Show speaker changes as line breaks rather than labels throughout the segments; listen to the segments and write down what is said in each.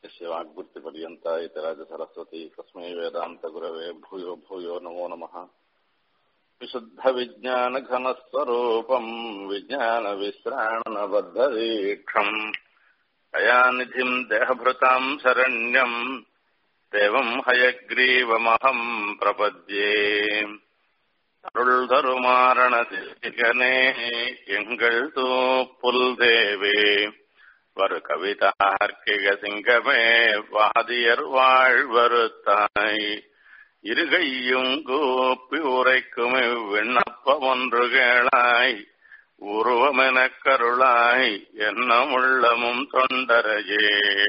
यस्य वाग्वृत्तिपर्यन्ता इति राजसरस्वती तस्मै वेदान्तगुरवे भूयो भूयो नमो नमः विशुद्धविज्ञानघनस्वरूपम् विज्ञानविश्राणनबद्धदीक्षम् दयानिधिम् देहभृताम् शरण्यम् देवम् हयग्रीवमहम् प्रपद्ये அருள் தருமாரணதிகனே எங்கள் தூப்புல் தேவே வரு கவிதார்க்கிக சிங்கமே வாதியர் வாழ்வருத்தாய் இருகையும் கூப்பி உரைக்கும் விண்ணப்பம் ஒன்று கேளாய் உருவமெனக் கருளாய் என்னமுள்ளமும் தொண்டரையே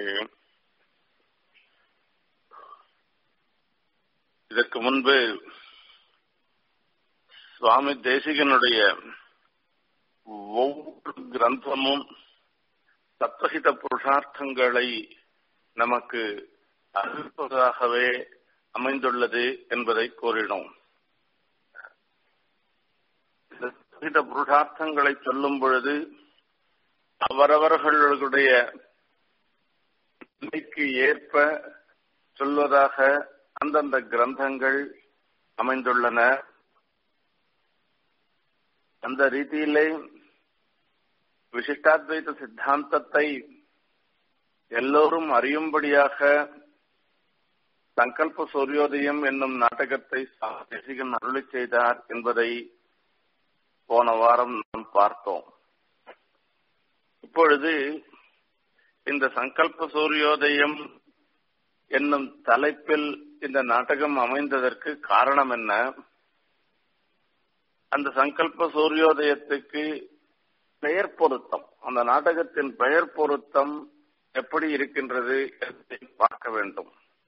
இதற்கு முன்பு சுவாமி தேசிகனுடைய ஒவ்வொரு கிரந்தமும் தத்வஹித புருஷார்த்தங்களை நமக்கு அறிவிப்பதாகவே அமைந்துள்ளது என்பதை கூறினோம் தத்வஹித புருஷார்த்தங்களை சொல்லும் பொழுது அவரவர்களுடைய நிலைக்கு ஏற்ப சொல்வதாக அந்தந்த கிரந்தங்கள் அமைந்துள்ளன அந்த ரீதியிலே விசிஷ்டாத்வைத சித்தாந்தத்தை எல்லோரும் அறியும்படியாக சங்கல்ப சூரியோதயம் என்னும் நாடகத்தை தேசிகன் அருளி செய்தார் என்பதை போன வாரம் நாம் பார்த்தோம் இப்பொழுது இந்த சங்கல்ப சூரியோதயம் என்னும் தலைப்பில் இந்த நாடகம் அமைந்ததற்கு காரணம் என்ன அந்த சங்கல்ப சூரியோதயத்துக்கு பெயர் பொருத்தம் அந்த நாடகத்தின் பெயர் பொருத்தம் எப்படி இருக்கின்றது என்பதை பார்க்க வேண்டும்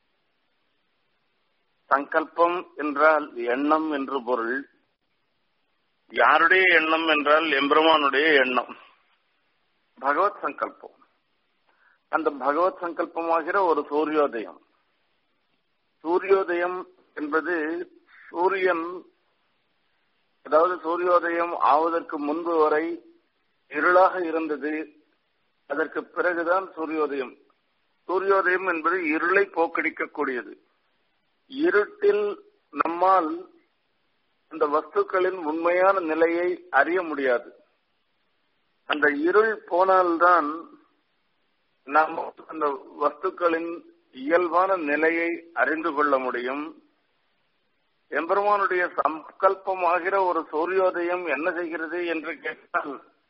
சங்கல்பம் என்றால் எண்ணம் என்று பொருள் யாருடைய எண்ணம் என்றால் எம்பெருமானுடைய எண்ணம் பகவத் சங்கல்பம் அந்த பகவத் சங்கல்பமாகிற ஒரு சூரியோதயம் சூரியோதயம் என்பது சூரியன் அதாவது சூரியோதயம் ஆவதற்கு முன்பு வரை இருளாக இருந்தது அதற்கு பிறகுதான் சூரியோதயம் சூரியோதயம் என்பது இருளை போக்கடிக்கக்கூடியது இருட்டில் நம்மால் அந்த வஸ்துக்களின் உண்மையான நிலையை அறிய முடியாது அந்த இருள் போனால்தான் நாம் அந்த வஸ்துக்களின் இயல்பான நிலையை அறிந்து கொள்ள முடியும் எம்பெருமானுடைய சங்கல்பமாகிற ஒரு சூரியோதயம் என்ன செய்கிறது என்று கேட்டால்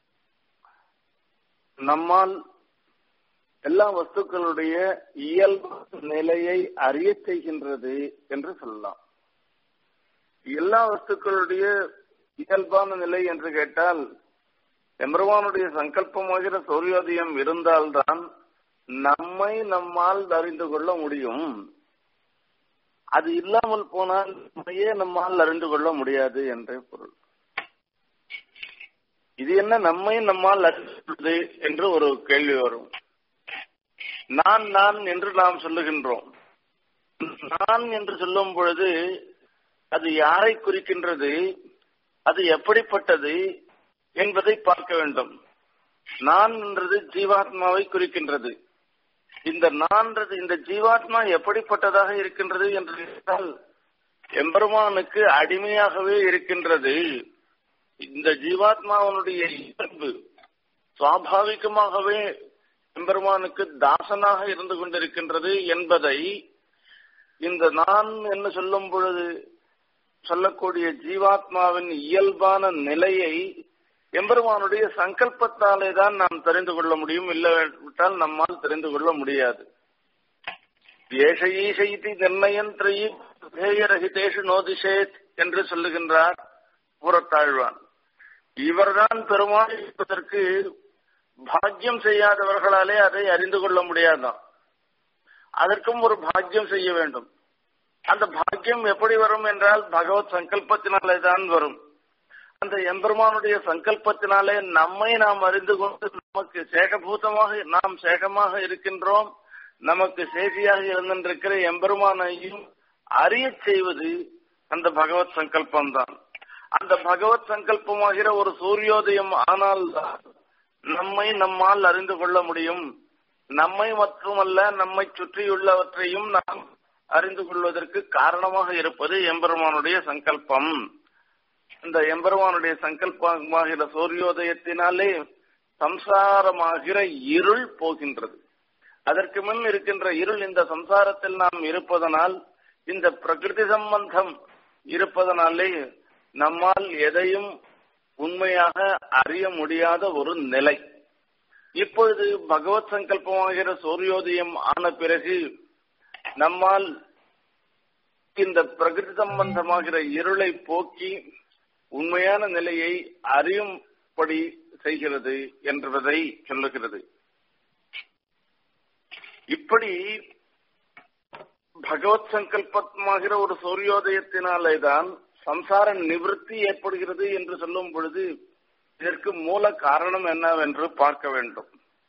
நம்மால் எல்லா வஸ்துக்களுடைய இயல்பு நிலையை அறிய செய்கின்றது என்று சொல்லலாம் எல்லா வஸ்துக்களுடைய இயல்பான நிலை என்று கேட்டால் எம்பெருமானுடைய சங்கல்பமாகிற சூரியோதயம் இருந்தால்தான் நம்மை நம்மால் அறிந்து கொள்ள முடியும் அது இல்லாமல் போனால் நம்மையே நம்மால் அறிந்து கொள்ள முடியாது என்ற பொருள் இது என்ன நம்மை நம்மால் அறிந்து என்று ஒரு கேள்வி வரும் நான் நான் என்று நாம் சொல்லுகின்றோம் நான் என்று சொல்லும் பொழுது அது யாரை குறிக்கின்றது அது எப்படிப்பட்டது என்பதை பார்க்க வேண்டும் நான் என்றது ஜீவாத்மாவை குறிக்கின்றது இந்த நான்றது இந்த ஜீவாத்மா எப்படிப்பட்டதாக இருக்கின்றது என்று கேட்டால் எம்பெருமானுக்கு அடிமையாகவே இருக்கின்றது இந்த ஜீவாத்மாவனுடைய இயல்பு சுவாபாவிகமாகவே எம்பெருமானுக்கு தாசனாக இருந்து கொண்டிருக்கின்றது என்பதை இந்த நான் என்று சொல்லும் பொழுது சொல்லக்கூடிய ஜீவாத்மாவின் இயல்பான நிலையை எம்பெருமானுடைய சங்கல்பத்தாலே தான் நாம் தெரிந்து கொள்ள முடியும் இல்லாவிட்டால் நம்மால் தெரிந்து கொள்ள முடியாது ஏஷ ஈஷ இது நிர்ணயந்திரையி பேயரகிதேஷு நோதிஷேத் என்று சொல்லுகின்றார் புறத்தாழ்வான் இவர்தான் பெருமாள் இருப்பதற்கு பாக்கியம் செய்யாதவர்களாலே அதை அறிந்து கொள்ள முடியாதான் அதற்கும் ஒரு பாக்கியம் செய்ய வேண்டும் அந்த பாக்கியம் எப்படி வரும் என்றால் பகவத் சங்கல்பத்தினாலே தான் வரும் அந்த எம்பெருமானுடைய சங்கல்பத்தினாலே நம்மை நாம் அறிந்து கொண்டு நமக்கு சேகபூதமாக நாம் சேகமாக இருக்கின்றோம் நமக்கு சேகியாக இருந்திருக்கிற எம்பெருமானையும் அறிய செய்வது அந்த பகவத் சங்கல்பம் தான் அந்த பகவத் சங்கல்பமாகிற ஒரு சூரியோதயம் ஆனால் நம்மை நம்மால் அறிந்து கொள்ள முடியும் நம்மை மட்டுமல்ல நம்மை சுற்றியுள்ளவற்றையும் நாம் அறிந்து கொள்வதற்கு காரணமாக இருப்பது எம்பெருமானுடைய சங்கல்பம் இந்த எம்பெருமானுடைய சங்கல்பமாகிற சூரியோதயத்தினாலே சம்சாரமாகிற இருள் போகின்றது அதற்கு முன் இருக்கின்ற இருள் இந்த சம்சாரத்தில் நாம் இருப்பதனால் இந்த பிரகிருதி சம்பந்தம் இருப்பதனாலே நம்மால் எதையும் உண்மையாக அறிய முடியாத ஒரு நிலை இப்பொழுது பகவத் சங்கல்பமாகிற சூரியோதயம் ஆன பிறகு நம்மால் இந்த பிரகிருதி சம்பந்தமாகிற இருளை போக்கி உண்மையான நிலையை அறியும்படி செய்கிறது என்பதை சொல்லுகிறது இப்படி பகவத் சங்கல்பமாகிற ஒரு சூரியோதயத்தினாலே தான் சம்சார நிவர்த்தி ஏற்படுகிறது என்று சொல்லும் பொழுது இதற்கு மூல காரணம் என்னவென்று பார்க்க வேண்டும்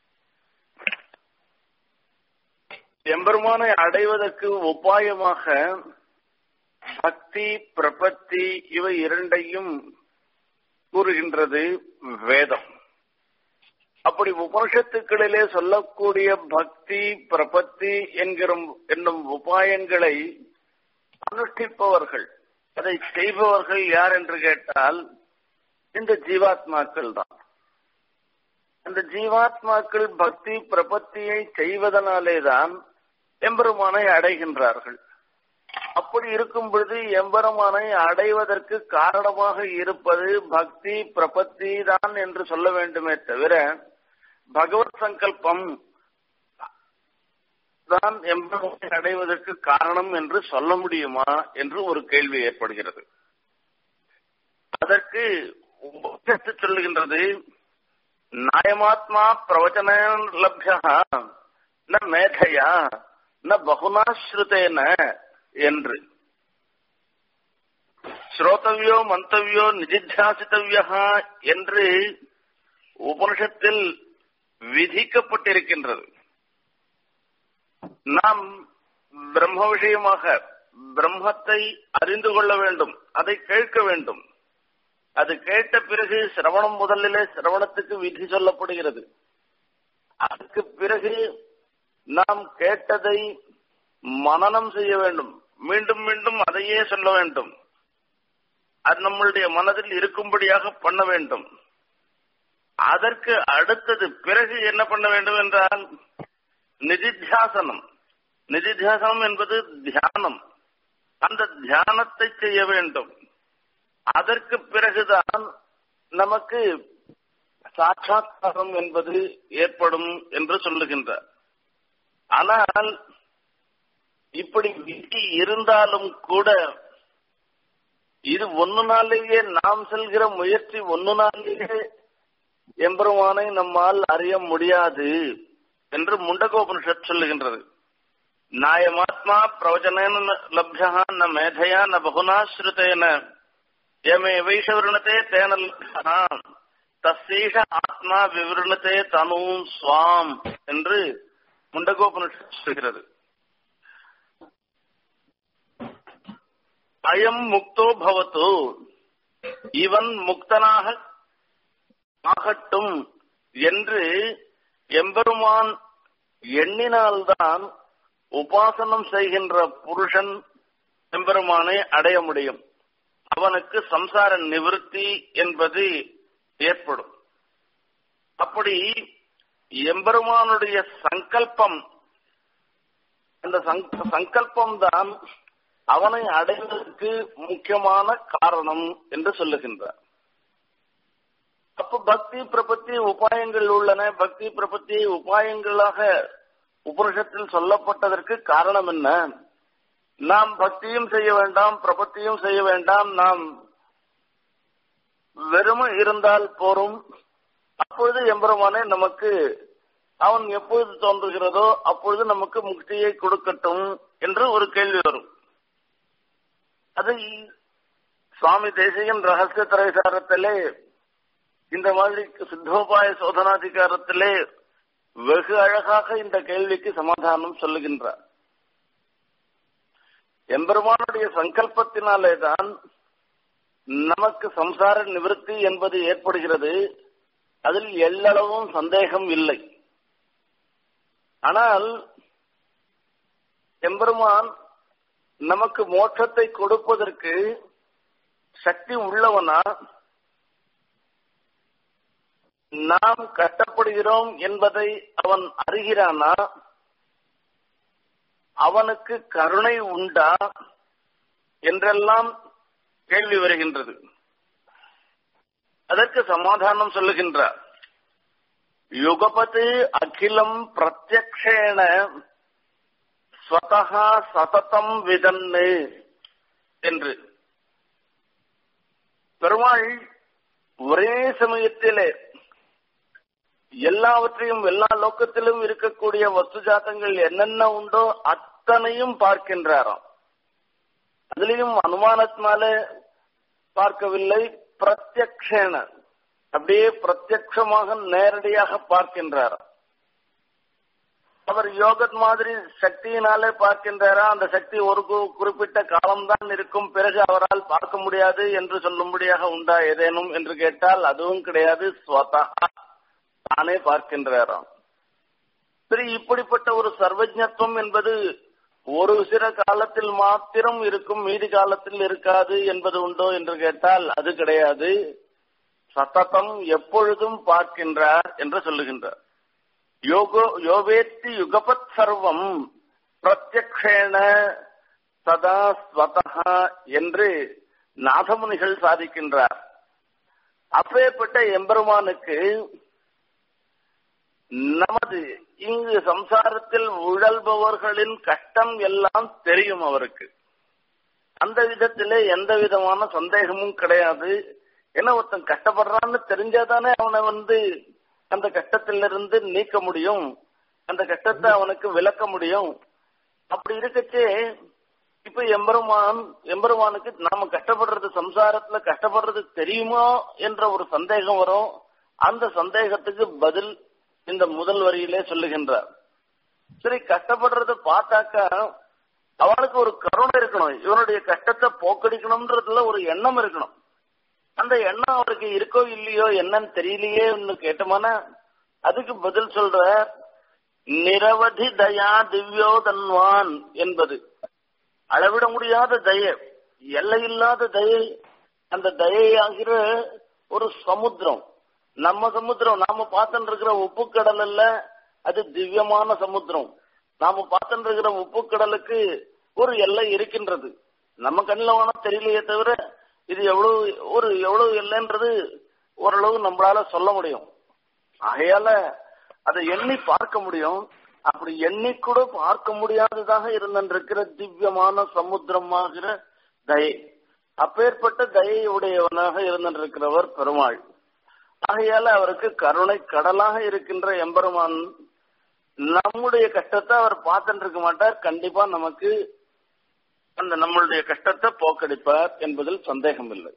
எம்பெருமானை அடைவதற்கு உபாயமாக பக்தி பிரபத்தி இவை இரண்டையும் கூறுகின்றது வேதம் அப்படி உபனிஷத்துக்களிலே சொல்லக்கூடிய பக்தி பிரபத்தி என்கிற என்னும் உபாயங்களை அனுஷ்டிப்பவர்கள் அதை செய்பவர்கள் யார் என்று கேட்டால் இந்த ஜீவாத்மாக்கள் தான் அந்த ஜீவாத்மாக்கள் பக்தி பிரபத்தியை செய்வதனாலே தான் எம்பெருமானை அடைகின்றார்கள் அப்படி இருக்கும் பொழுது எம்பெருமானை அடைவதற்கு காரணமாக இருப்பது பக்தி பிரபத்தி தான் என்று சொல்ல வேண்டுமே தவிர பகவத் சங்கல்பம் தான் எம்பெருமானை அடைவதற்கு காரணம் என்று சொல்ல முடியுமா என்று ஒரு கேள்வி ஏற்படுகிறது அதற்கு உபனிஷத்து சொல்லுகின்றது நாயமாத்மா பிரவச்சன லப்யா ந மேதையா ந பகுனாஸ்ருதேன என்று ஸ்ரோதவியோ மந்தவியோ நிதித்தியாசித்தவியா என்று உபனிஷத்தில் விதிக்கப்பட்டிருக்கின்றது நாம் பிரம்ம விஷயமாக பிரம்மத்தை அறிந்து கொள்ள வேண்டும் அதை கேட்க வேண்டும் அது கேட்ட பிறகு சிரவணம் முதலிலே சிரவணத்துக்கு விதி சொல்லப்படுகிறது அதுக்கு பிறகு நாம் கேட்டதை மனநம் செய்ய வேண்டும் மீண்டும் மீண்டும் அதையே சொல்ல வேண்டும் அது நம்மளுடைய மனதில் இருக்கும்படியாக பண்ண வேண்டும் அதற்கு அடுத்தது பிறகு என்ன பண்ண வேண்டும் என்றால் நிதித்தியாசனம் நிதித்தியாசனம் என்பது தியானம் அந்த தியானத்தை செய்ய வேண்டும் அதற்கு பிறகுதான் நமக்கு சாட்சாத்காரம் என்பது ஏற்படும் என்று சொல்லுகின்றார் ஆனால் இப்படி விதி இருந்தாலும் கூட இது ஒன்னு நாளிலேயே நாம் செல்கிற முயற்சி ஒன்னு நாளிலேயே எம்பெருமானை நம்மால் அறிய முடியாது என்று முண்டகோபனிஷத் சொல்லுகின்றது நாயமாத்மா பிரவச்சனேன லப்யா ந மேதையா ந பகுனாஸ்ருதேன எமே வைஷவிருணத்தே தேன லப்யா தசீஷ ஆத்மா விவருணத்தே தனும் சுவாம் என்று முண்டகோபனிஷத் சொல்கிறது அயம் முக்தோ பவத்து இவன் முக்தனாக ஆகட்டும் என்று எம்பெருமான் எண்ணினால்தான் உபாசனம் செய்கின்ற புருஷன் எம்பெருமானை அடைய முடியும் அவனுக்கு சம்சார நிவர்த்தி என்பது ஏற்படும் அப்படி எம்பெருமானுடைய சங்கல்பம் அந்த சங்கல்பம் தான் அவனை அடைவதற்கு முக்கியமான காரணம் என்று சொல்லுகின்றார் அப்ப பக்தி பிரபத்தி உபாயங்கள் உள்ளன பக்தி பிரபத்தி உபாயங்களாக உபனிஷத்தில் சொல்லப்பட்டதற்கு காரணம் என்ன நாம் பக்தியும் செய்ய வேண்டாம் பிரபத்தியும் செய்ய வேண்டாம் நாம் வெறும் இருந்தால் போரும் அப்பொழுது எம்பெருமானே நமக்கு அவன் எப்பொழுது தோன்றுகிறதோ அப்பொழுது நமக்கு முக்தியை கொடுக்கட்டும் என்று ஒரு கேள்வி வரும் அது சுவாமி தேசிகன் ரகசிய திரைசாரத்திலே இந்த மாதிரி சித்தோபாய சோதனாதிகாரத்திலே வெகு அழகாக இந்த கேள்விக்கு சமாதானம் சொல்லுகின்றார் எம்பெருமானுடைய சங்கல்பத்தினாலே தான் நமக்கு சம்சார நிவர்த்தி என்பது ஏற்படுகிறது அதில் எல்லளவும் சந்தேகம் இல்லை ஆனால் எம்பெருமான் நமக்கு மோட்சத்தை கொடுப்பதற்கு சக்தி உள்ளவனா நாம் கட்டப்படுகிறோம் என்பதை அவன் அறிகிறானா அவனுக்கு கருணை உண்டா என்றெல்லாம் கேள்வி வருகின்றது அதற்கு சமாதானம் சொல்லுகின்றார் யுகபதி அகிலம் பிரத்யக்ஷேன ஸ்வதகா சததம் விதன்னு என்று பெருமாள் ஒரே சமயத்திலே எல்லாவற்றையும் எல்லா லோக்கத்திலும் இருக்கக்கூடிய வஸ்து ஜாத்தங்கள் என்னென்ன உண்டோ அத்தனையும் பார்க்கின்றாராம் அதுலயும் அனுமானத்தினால பார்க்கவில்லை பிரத்யக்ஷேன அப்படியே பிரத்யக்ஷமாக நேரடியாக பார்க்கின்றாராம் அவர் யோகத் மாதிரி சக்தியினாலே பார்க்கின்றாரா அந்த சக்தி ஒரு குறிப்பிட்ட காலம்தான் இருக்கும் பிறகு அவரால் பார்க்க முடியாது என்று சொல்லும்படியாக உண்டா ஏதேனும் என்று கேட்டால் அதுவும் கிடையாது ஸ்வதா தானே பார்க்கின்றாராம் சரி இப்படிப்பட்ட ஒரு சர்வஜத்துவம் என்பது ஒரு சில காலத்தில் மாத்திரம் இருக்கும் மீதி காலத்தில் இருக்காது என்பது உண்டோ என்று கேட்டால் அது கிடையாது சத்தத்தம் எப்பொழுதும் பார்க்கின்றார் என்று சொல்லுகின்றார் யோகோ யோவேத்தி யுகபத் சர்வம் பிரத்யக்ஷேன சதா ஸ்வதா என்று நாதமுனிகள் சாதிக்கின்றார் அப்பேற்பட்ட எம்பெருமானுக்கு நமது இங்கு சம்சாரத்தில் உழல்பவர்களின் கஷ்டம் எல்லாம் தெரியும் அவருக்கு அந்த விதத்திலே எந்த விதமான சந்தேகமும் கிடையாது ஏன்னா ஒருத்தன் கஷ்டப்படுறான்னு தெரிஞ்சாதானே அவனை வந்து அந்த கஷ்டத்திலிருந்து நீக்க முடியும் அந்த கஷ்டத்தை அவனுக்கு விளக்க முடியும் அப்படி இருக்கச்சே இப்ப எம்பெருமான் எம்பெருமானுக்கு நாம கஷ்டப்படுறது சம்சாரத்துல கஷ்டப்படுறது தெரியுமா என்ற ஒரு சந்தேகம் வரும் அந்த சந்தேகத்துக்கு பதில் இந்த முதல் வரியிலே சொல்லுகின்றார் சரி கஷ்டப்படுறத பார்த்தாக்கா அவனுக்கு ஒரு கருணை இருக்கணும் இவனுடைய கஷ்டத்தை போக்கடிக்கணும்ன்றதுல ஒரு எண்ணம் இருக்கணும் அந்த எண்ணம் அவருக்கு இருக்கோ இல்லையோ என்னன்னு தெரியலையே கேட்டோம்னா அதுக்கு பதில் சொல்ற நிரவதி தயா திவ்யோ தன்வான் என்பது அளவிட முடியாத தயை எல்லையில்லாத தயை அந்த தயையாகிற ஒரு சமுத்திரம் நம்ம சமுத்திரம் நாம பார்த்துட்டு இருக்கிற உப்பு கடல் அல்ல அது திவ்யமான சமுத்திரம் நாம பார்த்துட்டு இருக்கிற உப்பு கடலுக்கு ஒரு எல்லை இருக்கின்றது நம்ம கண்ணில் வேணா தெரியலையே தவிர இது எவ்வளவு ஒரு எவ்வளவு எல்லைன்றது ஓரளவு நம்மளால சொல்ல முடியும் ஆகையால அதை எண்ணி பார்க்க முடியும் அப்படி எண்ணி கூட பார்க்க முடியாததாக இருந்திருக்கிற திவ்யமான சமுத்திரமாகிற தயை அப்பேற்பட்ட தயையுடையவனாக இருந்திருக்கிறவர் பெருமாள் ஆகையால அவருக்கு கருணை கடலாக இருக்கின்ற எம்பெருமான் நம்முடைய கஷ்டத்தை அவர் பார்த்துட்டு இருக்க மாட்டார் கண்டிப்பா நமக்கு அந்த நம்மளுடைய கஷ்டத்தை போக்கடிப்பார் என்பதில் சந்தேகம் இல்லை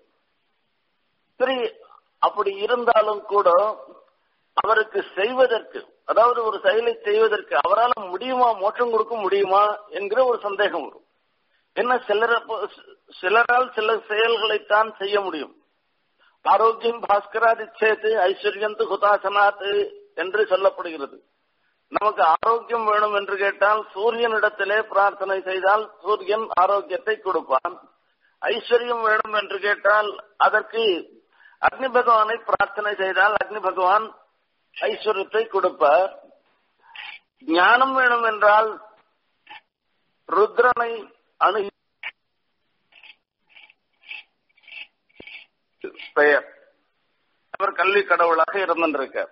சரி அப்படி இருந்தாலும் கூட அவருக்கு செய்வதற்கு அதாவது ஒரு செயலை செய்வதற்கு அவரால் முடியுமா மோட்சம் கொடுக்க முடியுமா என்கிற ஒரு சந்தேகம் வரும் என்ன சிலர சிலரால் சில செயல்களைத்தான் செய்ய முடியும் ஆரோக்கியம் பாஸ்கராதிச்சேத்து ஐஸ்வர்யந்து ஹுதாசனாத்து என்று சொல்லப்படுகிறது நமக்கு ஆரோக்கியம் வேணும் என்று கேட்டால் சூரியனிடத்திலே பிரார்த்தனை செய்தால் சூரியன் ஆரோக்கியத்தை கொடுப்பான் ஐஸ்வர்யம் வேணும் என்று கேட்டால் அதற்கு அக்னி பகவானை பிரார்த்தனை செய்தால் அக்னி பகவான் ஐஸ்வர்யத்தை கொடுப்பார் ஞானம் வேணும் என்றால் ருத்ரனை அணுகி பெயர் அவர் கல்வி கடவுளாக இருந்திருக்கார்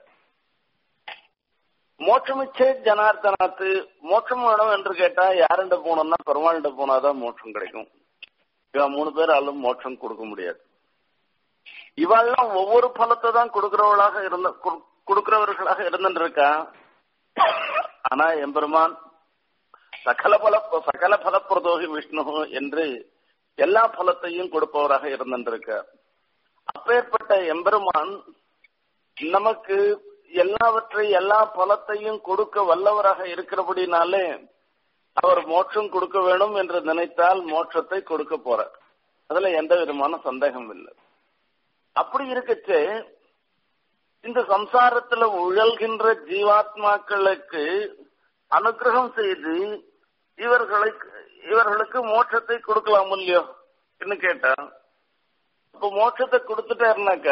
மோட்சமிச்சே ஜனார்த்தனாத்து மோட்சம் வேணும் என்று கேட்டா யாருண்ட போனோம்னா பெருமாள்கிட்ட போனாதான் மோட்சம் கிடைக்கும் இவன் மூணு பேர் ஆளும் மோட்சம் கொடுக்க முடியாது இவெல்லாம் ஒவ்வொரு பலத்தை தான் கொடுக்கிறவர்களாக இருந்த கொடுக்கிறவர்களாக இருந்துருக்கா ஆனா எம்பெருமான் சகல பல சகல பலப்பிரதோகி விஷ்ணு என்று எல்லா பலத்தையும் கொடுப்பவராக இருந்திருக்கார் அப்பேற்பட்ட எம்பெருமான் நமக்கு எல்லாவற்றை எல்லா பலத்தையும் கொடுக்க வல்லவராக இருக்கிறபடினாலே அவர் மோட்சம் கொடுக்க வேணும் என்று நினைத்தால் மோட்சத்தை கொடுக்க போறார் அதுல எந்த விதமான சந்தேகம் இல்லை அப்படி இருக்கச்சு இந்த சம்சாரத்துல உழல்கின்ற ஜீவாத்மாக்களுக்கு அனுகிரகம் செய்து இவர்களுக்கு இவர்களுக்கு மோட்சத்தை கொடுக்கலாம் இல்லையோ என்று கேட்டா இப்ப மோட்சத்தை கொடுத்துட்டாருனாக்க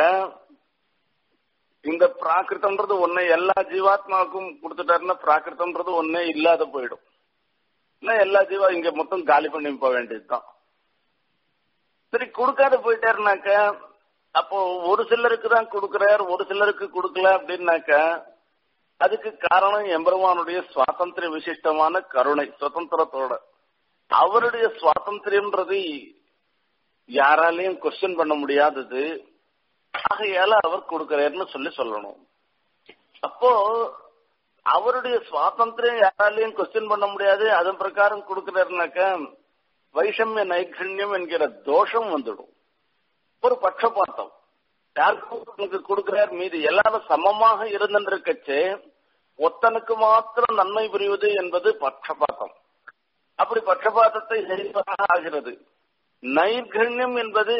இந்த பிராகிருத்தம்ன்றது ஒன்னே எல்லா ஜீவாத்மாவுக்கும் கொடுத்துட்டாருன்னா பிராகிருத்தம்ன்றது ஒன்னே இல்லாத போயிடும் இல்ல எல்லா ஜீவா இங்க மொத்தம் காலி பண்ணி போக வேண்டியதுதான் சரி கொடுக்காத போயிட்டாருனாக்க அப்போ ஒரு சிலருக்கு தான் கொடுக்கிறார் ஒரு சிலருக்கு கொடுக்கல அப்படின்னாக்க அதுக்கு காரணம் எம்பெருமானுடைய சுவாதந்திர விசிஷ்டமான கருணை சுதந்திரத்தோட அவருடைய சுவாதந்திரம்ன்றது யாராலையும் கொஸ்டின் பண்ண முடியாதது ஆகையால அவர் கொடுக்கிறாருன்னு சொல்லி சொல்லணும் அப்போ அவருடைய சுவாதந்திரம் யாராலையும் கொஸ்டின் பண்ண முடியாது அதன் பிரகாரம் கொடுக்கிறாருனாக்க வைஷமிய நைர்கண்யம் என்கிற தோஷம் வந்துடும் ஒரு பட்சபாத்தம் யாருக்கு கொடுக்கிறார் மீது எல்லாரும் சமமாக இருந்திருக்கச்சே ஒத்தனுக்கு மாத்திரம் நன்மை புரிவது என்பது பட்சபாத்தம் அப்படி பட்சபாதத்தை சரிவதாக ஆகிறது நைர்கண்யம் என்பது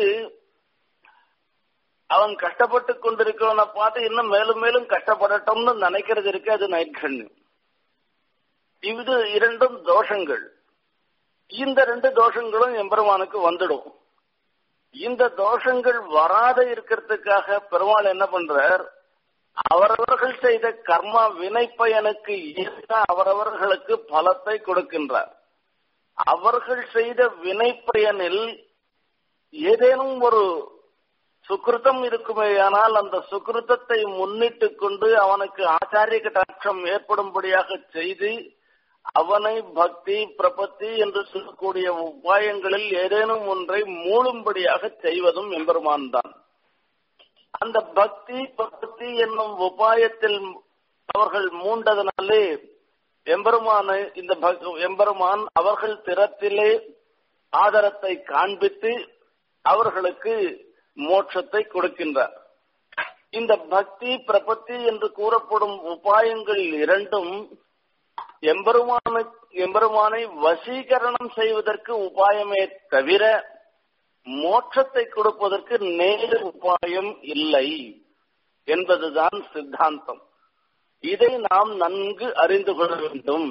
அவன் கஷ்டப்பட்டு கொண்டிருக்கிறவனை பார்த்து இன்னும் மேலும் மேலும் கஷ்டப்படட்டும்னு நினைக்கிறது இருக்கு அது நைர்கண்யம் இது இரண்டும் தோஷங்கள் இந்த ரெண்டு தோஷங்களும் எம்பெருமானுக்கு வந்துடும் இந்த தோஷங்கள் வராத இருக்கிறதுக்காக பெருமாள் என்ன பண்றார் அவரவர்கள் செய்த கர்ம வினை பயனுக்கு ஈர்த்த அவரவர்களுக்கு பலத்தை கொடுக்கின்றார் அவர்கள் செய்த வினை பயனில் ஏதேனும் ஒரு சுக்கிருத்தம் இருக்குமேயானால் அந்த சுக்கிருத்தத்தை முன்னிட்டு கொண்டு அவனுக்கு ஆச்சாரிய கட்டாட்சம் ஏற்படும்படியாக செய்து அவனை பக்தி பிரபத்தி என்று சொல்லக்கூடிய உபாயங்களில் ஏதேனும் ஒன்றை மூழும்படியாக செய்வதும் எம்பெருமான் தான் அந்த பக்தி பிரபத்தி என்னும் உபாயத்தில் அவர்கள் மூண்டதனாலே எம்பெருமானை இந்த எம்பெருமான் அவர்கள் திறத்திலே ஆதரத்தை காண்பித்து அவர்களுக்கு மோட்சத்தை கொடுக்கின்றார் இந்த பக்தி பிரபத்தி என்று கூறப்படும் உபாயங்கள் இரண்டும் எம்பெருமான எம்பெருமானை வசீகரணம் செய்வதற்கு உபாயமே தவிர மோட்சத்தை கொடுப்பதற்கு நேரு உபாயம் இல்லை என்பதுதான் சித்தாந்தம் இதை நாம் நன்கு அறிந்து கொள்ள வேண்டும்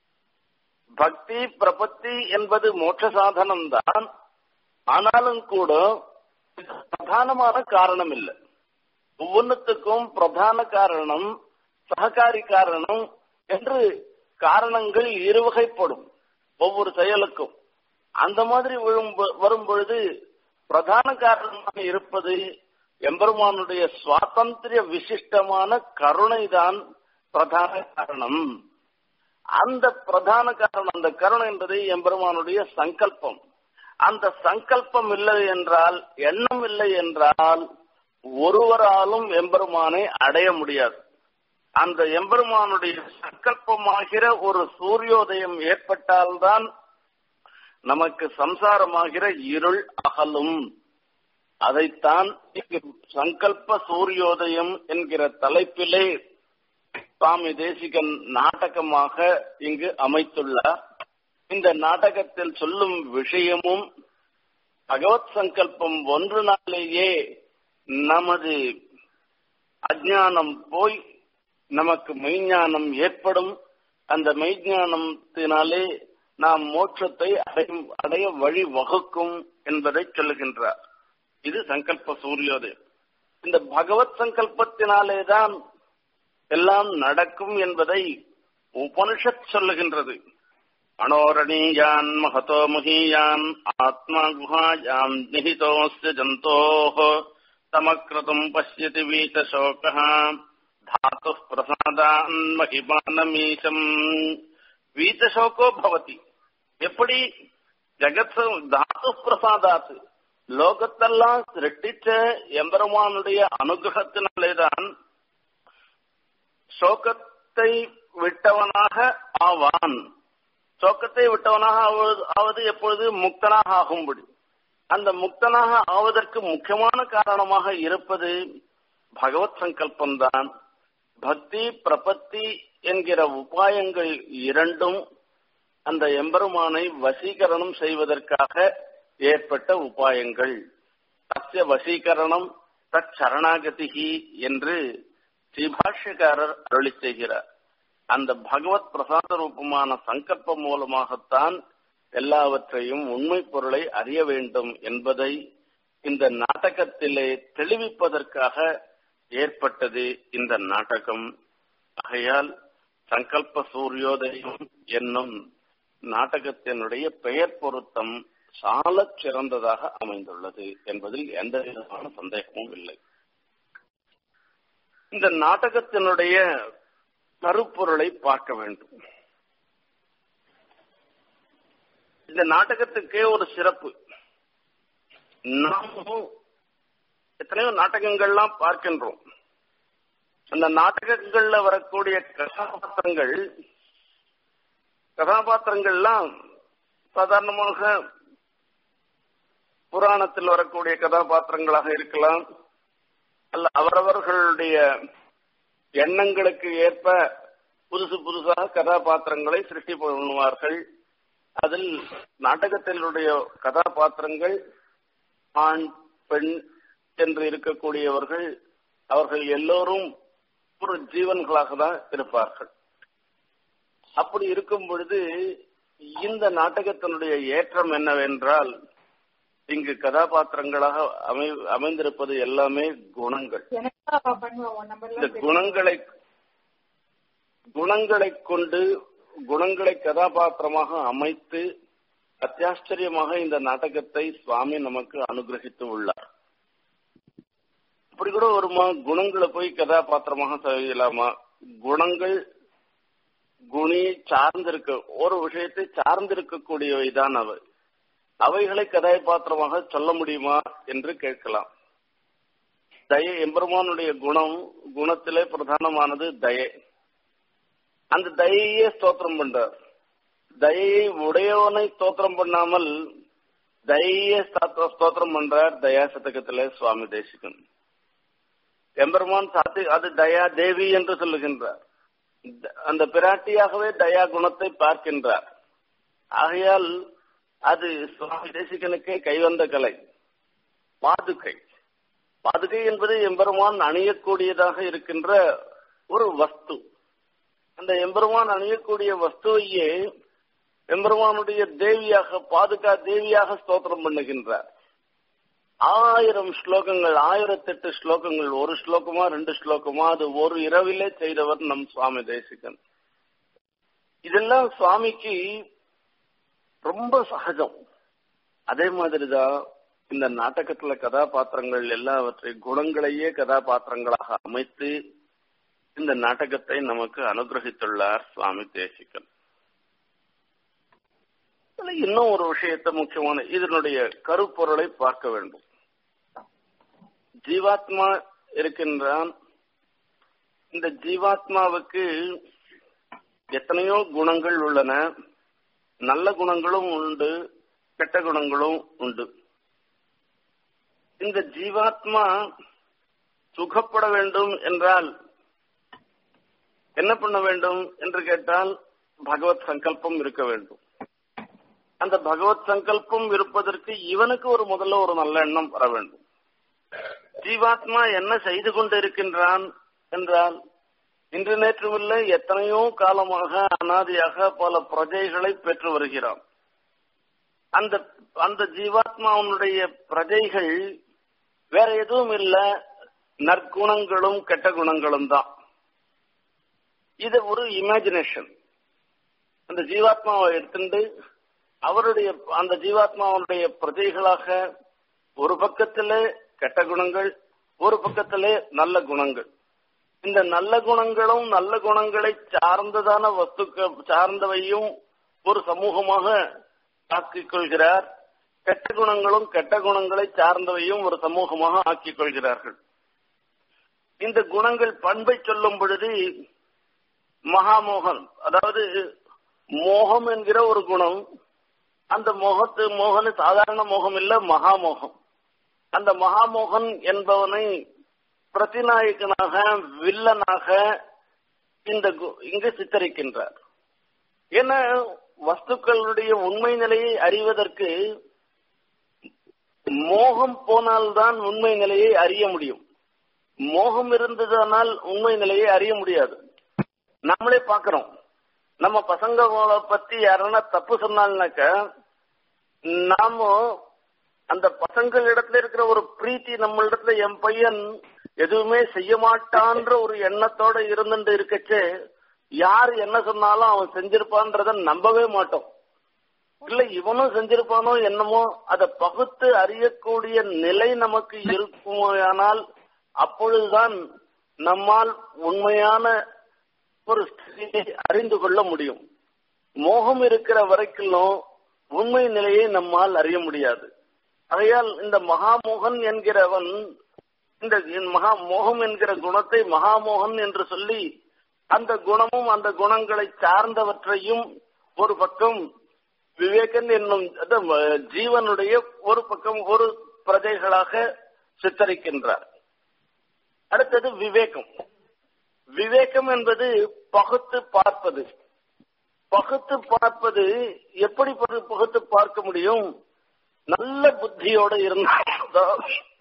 பக்தி பிரபத்தி என்பது மோட்ச சாதனம் தான் ஆனாலும் கூட பிரதானமான காரணம் இல்லை ஒவ்வொன்றுத்துக்கும் பிரதான காரணம் சககாரி காரணம் என்று காரணங்கள் இருவகைப்படும் ஒவ்வொரு செயலுக்கும் அந்த மாதிரி வரும் பொழுது பிரதான காரணமாக இருப்பது எம்பெருமானுடைய சுவாதந்திரிய விசிஷ்டமான கருணைதான் பிரதான காரணம் அந்த பிரதான காரணம் அந்த கருணை என்பது எம்பெருமானுடைய சங்கல்பம் அந்த சங்கல்பம் இல்லை என்றால் எண்ணம் இல்லை என்றால் ஒருவராலும் எம்பெருமானை அடைய முடியாது அந்த எம்பெருமானுடைய சங்கல்பமாகிற ஒரு சூரியோதயம் ஏற்பட்டால்தான் நமக்கு சம்சாரமாகிற இருள் அகலும் அதைத்தான் சங்கல்ப சூரியோதயம் என்கிற தலைப்பிலே சுவாமி தேசிகன் நாடகமாக இங்கு அமைத்துள்ளார் இந்த நாடகத்தில் சொல்லும் விஷயமும் பகவத் சங்கல்பம் ஒன்று நாளேயே நமது அஜானம் போய் நமக்கு மெய்ஞானம் ஏற்படும் அந்த மெய்ஞானத்தினாலே நாம் மோட்சத்தை அடையும் அடைய வழி வகுக்கும் என்பதை சொல்லுகின்றார் இது சங்கல்ப சூரியோதயம் இந்த பகவத் சங்கல்பத்தினாலே தான் எல்லாம் நடக்கும் என்பதை உபனிஷத் சொல்லுகின்றது அனோரணீயான் மகதோ முகீயான் ஆத்மா குஹாயாம் நிஹிதோஸ்ய ஜந்தோः தமக்ரதும் பசியதி வீதசோகः தாத்து பிரசாதான் மகிமானமீசம் வீதசோகோ பவதி எப்படி ஜெகத் தாத்து பிரசாதாத் லோகத்தெல்லாம் சிருஷ்டிச்ச எம்பெருமானுடைய அனுகிரகத்தினாலேதான் சோகத்தை விட்டவனாக ஆவான் சோக்கத்தை விட்டவனாக ஆவது எப்பொழுது முக்தனாக ஆகும்படி அந்த முக்தனாக ஆவதற்கு முக்கியமான காரணமாக இருப்பது பகவத் சங்கல்பம்தான் பக்தி பிரபத்தி என்கிற உபாயங்கள் இரண்டும் அந்த எம்பெருமானை வசீகரணம் செய்வதற்காக ஏற்பட்ட உபாயங்கள் தஸ்ய வசீகரணம் தச்சரணாகதிகி என்று ஸ்ரீபாஷ்யக்காரர் அருளி செய்கிறார் அந்த பகவத் பிரசாத ரூபமான சங்கல்பம் மூலமாகத்தான் எல்லாவற்றையும் உண்மை பொருளை அறிய வேண்டும் என்பதை இந்த நாடகத்திலே தெளிவிப்பதற்காக ஏற்பட்டது இந்த நாடகம் ஆகையால் சங்கல்ப சூரியோதயம் என்னும் நாடகத்தினுடைய பெயர் பொருத்தம் சால சிறந்ததாக அமைந்துள்ளது என்பதில் எந்த விதமான சந்தேகமும் இல்லை இந்த நாடகத்தினுடைய கருப்பொருளை பார்க்க வேண்டும் இந்த நாடகத்துக்கே ஒரு சிறப்பு நாமும் எத்தனையோ நாடகங்கள்லாம் பார்க்கின்றோம் அந்த நாடகங்கள்ல வரக்கூடிய கதாபாத்திரங்கள் கதாபாத்திரங்கள்லாம் சாதாரணமாக புராணத்தில் வரக்கூடிய கதாபாத்திரங்களாக இருக்கலாம் அல்ல அவரவர்களுடைய எண்ணங்களுக்கு ஏற்ப புதுசு புதுசாக கதாபாத்திரங்களை சிருஷ்டி பண்ணுவார்கள் அதில் நாடகத்தினுடைய கதாபாத்திரங்கள் ஆண் பெண் என்று இருக்கக்கூடியவர்கள் அவர்கள் எல்லோரும் ஒரு ஜீவன்களாக தான் இருப்பார்கள் அப்படி இருக்கும் பொழுது இந்த நாடகத்தினுடைய ஏற்றம் என்னவென்றால் இங்கு கதாபாத்திரங்களாக அமை அமைந்திருப்பது எல்லாமே குணங்கள் இந்த குணங்களை குணங்களை கொண்டு குணங்களை கதாபாத்திரமாக அமைத்து அத்தியாச்சரியமாக இந்த நாடகத்தை சுவாமி நமக்கு அனுகிரகித்து உள்ளார் அப்படி கூட வருமா குணங்களை போய் கதாபாத்திரமாக செய்யலாமா குணங்கள் குணி சார்ந்திருக்க ஒரு விஷயத்தை சார்ந்திருக்கக்கூடியவைதான் அவை அவைகளை கதாபாத்திரமாக சொல்ல முடியுமா என்று கேட்கலாம் தய எம்பெருமானுடைய குணம் குணத்திலே பிரதானமானது தயை அந்த தயையே ஸ்தோத்திரம் பண்றார் தயையை உடையவனை ஸ்தோத்திரம் பண்ணாமல் தயையே ஸ்தோத்திரம் பண்றார் தயா சதகத்திலே சுவாமி தேசிகன் எம்பெருமான் சாத்தி அது தயா தேவி என்று சொல்லுகின்றார் அந்த பிராட்டியாகவே தயா குணத்தை பார்க்கின்றார் ஆகையால் அது சுவாமி தேசிகனுக்கே கைவந்த கலை பாதுகை பாதுகை என்பது எம்பெருமான் அணியக்கூடியதாக இருக்கின்ற ஒரு வஸ்து அந்த எம்பெருமான் அணியக்கூடிய வஸ்துவையே எம்பெருமானுடைய தேவியாக பாதுகா தேவியாக ஸ்தோத்திரம் பண்ணுகின்றார் ஆயிரம் ஸ்லோகங்கள் ஆயிரத்தெட்டு ஸ்லோகங்கள் ஒரு ஸ்லோகமா ரெண்டு ஸ்லோகமா அது ஒரு இரவிலே செய்தவர் நம் சுவாமி தேசிகன் இதெல்லாம் சுவாமிக்கு ரொம்ப சகஜம் அதே மாதிரிதான் இந்த நாடகத்துல கதாபாத்திரங்கள் எல்லாவற்றை குணங்களையே கதாபாத்திரங்களாக அமைத்து இந்த நாடகத்தை நமக்கு அனுகிரகித்துள்ளார் சுவாமி தேசிகன் இன்னும் ஒரு விஷயத்தை முக்கியமான இதனுடைய கருப்பொருளை பார்க்க வேண்டும் ஜீவாத்மா இருக்கின்றான் இந்த ஜீவாத்மாவுக்கு எத்தனையோ குணங்கள் உள்ளன நல்ல குணங்களும் உண்டு கெட்ட குணங்களும் உண்டு இந்த ஜீவாத்மா சுகப்பட வேண்டும் என்றால் என்ன பண்ண வேண்டும் என்று கேட்டால் பகவத் சங்கல்பம் இருக்க வேண்டும் அந்த பகவத் சங்கல்பம் இருப்பதற்கு இவனுக்கு ஒரு முதல்ல ஒரு நல்ல எண்ணம் வர வேண்டும் ஜீவாத்மா என்ன செய்து கொண்டிருக்கின்றான் என்றால் இன்று நேற்றுமில்லை எத்தனையோ காலமாக அனாதியாக பல பிரஜைகளை பெற்று வருகிறான் அந்த அந்த ஜீவாத்மாவனுடைய பிரஜைகள் வேற எதுவும் இல்ல நற்குணங்களும் கெட்ட குணங்களும் தான் இது ஒரு இமேஜினேஷன் அந்த ஜீவாத்மாவை எடுத்துட்டு அவருடைய அந்த ஜீவாத்மாவுடைய பிரஜைகளாக ஒரு பக்கத்திலே கெட்ட குணங்கள் ஒரு பக்கத்திலே நல்ல குணங்கள் இந்த நல்ல குணங்களும் நல்ல குணங்களை சார்ந்ததான வஸ்துக்கள் சார்ந்தவையும் ஒரு சமூகமாக ஆக்கிக் கொள்கிறார் கெட்ட குணங்களும் கெட்ட குணங்களை சார்ந்தவையும் ஒரு சமூகமாக ஆக்கிக் கொள்கிறார்கள் இந்த குணங்கள் பண்பை சொல்லும் பொழுது மகாமோகன் அதாவது மோகம் என்கிற ஒரு குணம் அந்த மோகத்து மோகன் சாதாரண மோகம் இல்ல மகாமோகம் அந்த மகாமோகன் என்பவனை பிரதிநாயகனாக வில்லனாக இந்த இங்கு சித்தரிக்கின்றார் ஏன்னா வஸ்துக்களுடைய உண்மை நிலையை அறிவதற்கு மோகம் போனால்தான் உண்மை நிலையை அறிய முடியும் மோகம் இருந்ததானால் உண்மை நிலையை அறிய முடியாது நம்மளே பாக்குறோம் நம்ம பசங்களை பத்தி யாருன்னா தப்பு சொன்னாங்கனாக்க நாம அந்த பசங்களிடத்துல இருக்கிற ஒரு பிரீத்தி நம்மளிடத்துல என் பையன் எதுவுமே செய்ய மாட்டான்ற ஒரு எண்ணத்தோட இருந்துட்டு இருக்கச்சே யார் என்ன சொன்னாலும் அவன் செஞ்சிருப்பான்றத நம்பவே மாட்டோம் இல்ல இவனும் செஞ்சிருப்பானோ என்னமோ அதை பகுத்து அறியக்கூடிய நிலை நமக்கு இருக்குமானால் அப்பொழுதுதான் நம்மால் உண்மையான ஒரு ஸ்திதியை அறிந்து கொள்ள முடியும் மோகம் இருக்கிற வரைக்கும் உண்மை நிலையை நம்மால் அறிய முடியாது ஆகையால் இந்த மகாமோகன் என்கிறவன் இந்த மகா மோகம் என்கிற குணத்தை மகாமோகன் என்று சொல்லி அந்த குணமும் அந்த குணங்களை சார்ந்தவற்றையும் ஒரு பக்கம் விவேகன் என்னும் ஜீவனுடைய ஒரு பக்கம் ஒரு பிரஜைகளாக சித்தரிக்கின்றார் அடுத்தது விவேகம் விவேகம் என்பது பகுத்து பார்ப்பது பகுத்து பார்ப்பது எப்படி பகுத்து பார்க்க முடியும் நல்ல புத்தியோட இருந்தால்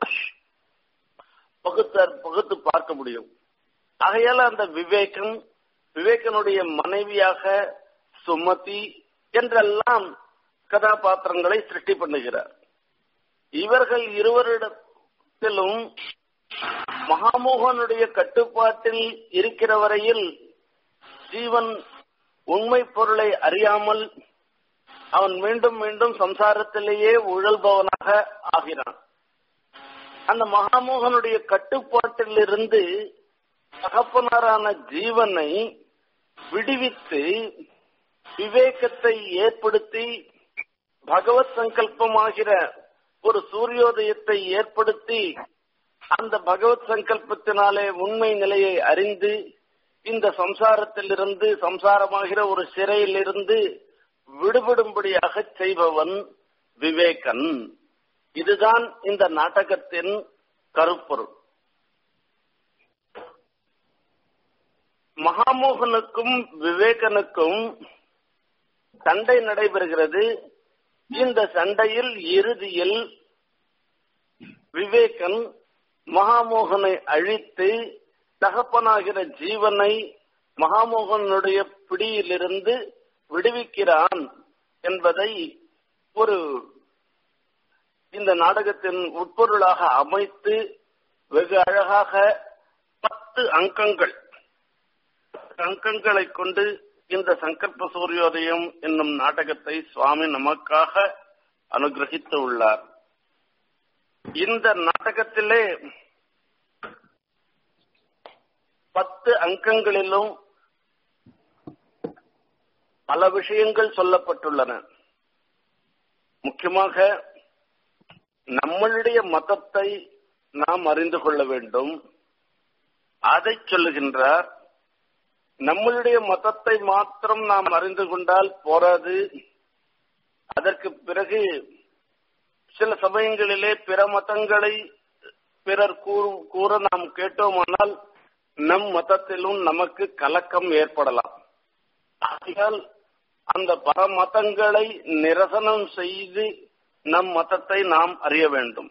பகுத்த பகுத்து பார்க்க முடியும் ஆகையால அந்த விவேகம் விவேகனுடைய மனைவியாக சுமதி என்றெல்லாம் கதாபாத்திரங்களை சிருஷ்டி பண்ணுகிறார் இவர்கள் இருவரிடத்திலும் மகாமோகனுடைய கட்டுப்பாட்டில் இருக்கிற வரையில் ஜீவன் உண்மை பொருளை அறியாமல் அவன் மீண்டும் மீண்டும் சம்சாரத்திலேயே உழல்பவனாக ஆகிறான் அந்த மகாமோகனுடைய கட்டுப்பாட்டில் இருந்து தகப்பனாரான ஜீவனை விடுவித்து விவேகத்தை ஏற்படுத்தி பகவத் சங்கல்பமாகிற ஒரு சூரியோதயத்தை ஏற்படுத்தி அந்த பகவத் சங்கல்பத்தினாலே உண்மை நிலையை அறிந்து இந்த சம்சாரத்திலிருந்து சம்சாரமாகிற ஒரு சிறையிலிருந்து விடுபடும்படியாக செய்பவன் விவேகன் இதுதான் இந்த நாடகத்தின் கருப்பொருள் மகாமோகனுக்கும் விவேகனுக்கும் சண்டை நடைபெறுகிறது இந்த சண்டையில் இறுதியில் விவேகன் மகாமோகனை அழித்து தகப்பனாகிற ஜீவனை மகாமோகனுடைய பிடியிலிருந்து விடுவிக்கிறான் என்பதை ஒரு இந்த நாடகத்தின் உட்பொருளாக அமைத்து வெகு அழகாக பத்து அங்கங்கள் அங்கங்களை கொண்டு இந்த சங்கல்ப சூரியோதயம் என்னும் நாடகத்தை சுவாமி நமக்காக அனுகிரகித்து உள்ளார் இந்த நாடகத்திலே பத்து அங்கங்களிலும் பல விஷயங்கள் சொல்லப்பட்டுள்ளன முக்கியமாக நம்மளுடைய மதத்தை நாம் அறிந்து கொள்ள வேண்டும் அதை சொல்லுகின்றார் நம்மளுடைய மதத்தை மாத்திரம் நாம் அறிந்து கொண்டால் போராது அதற்கு பிறகு சில சமயங்களிலே பிற மதங்களை பிறர் கூற நாம் கேட்டோமானால் நம் மதத்திலும் நமக்கு கலக்கம் ஏற்படலாம் ஆகையால் அந்த பரமதங்களை நிரசனம் செய்து நம் மதத்தை நாம் அறிய வேண்டும்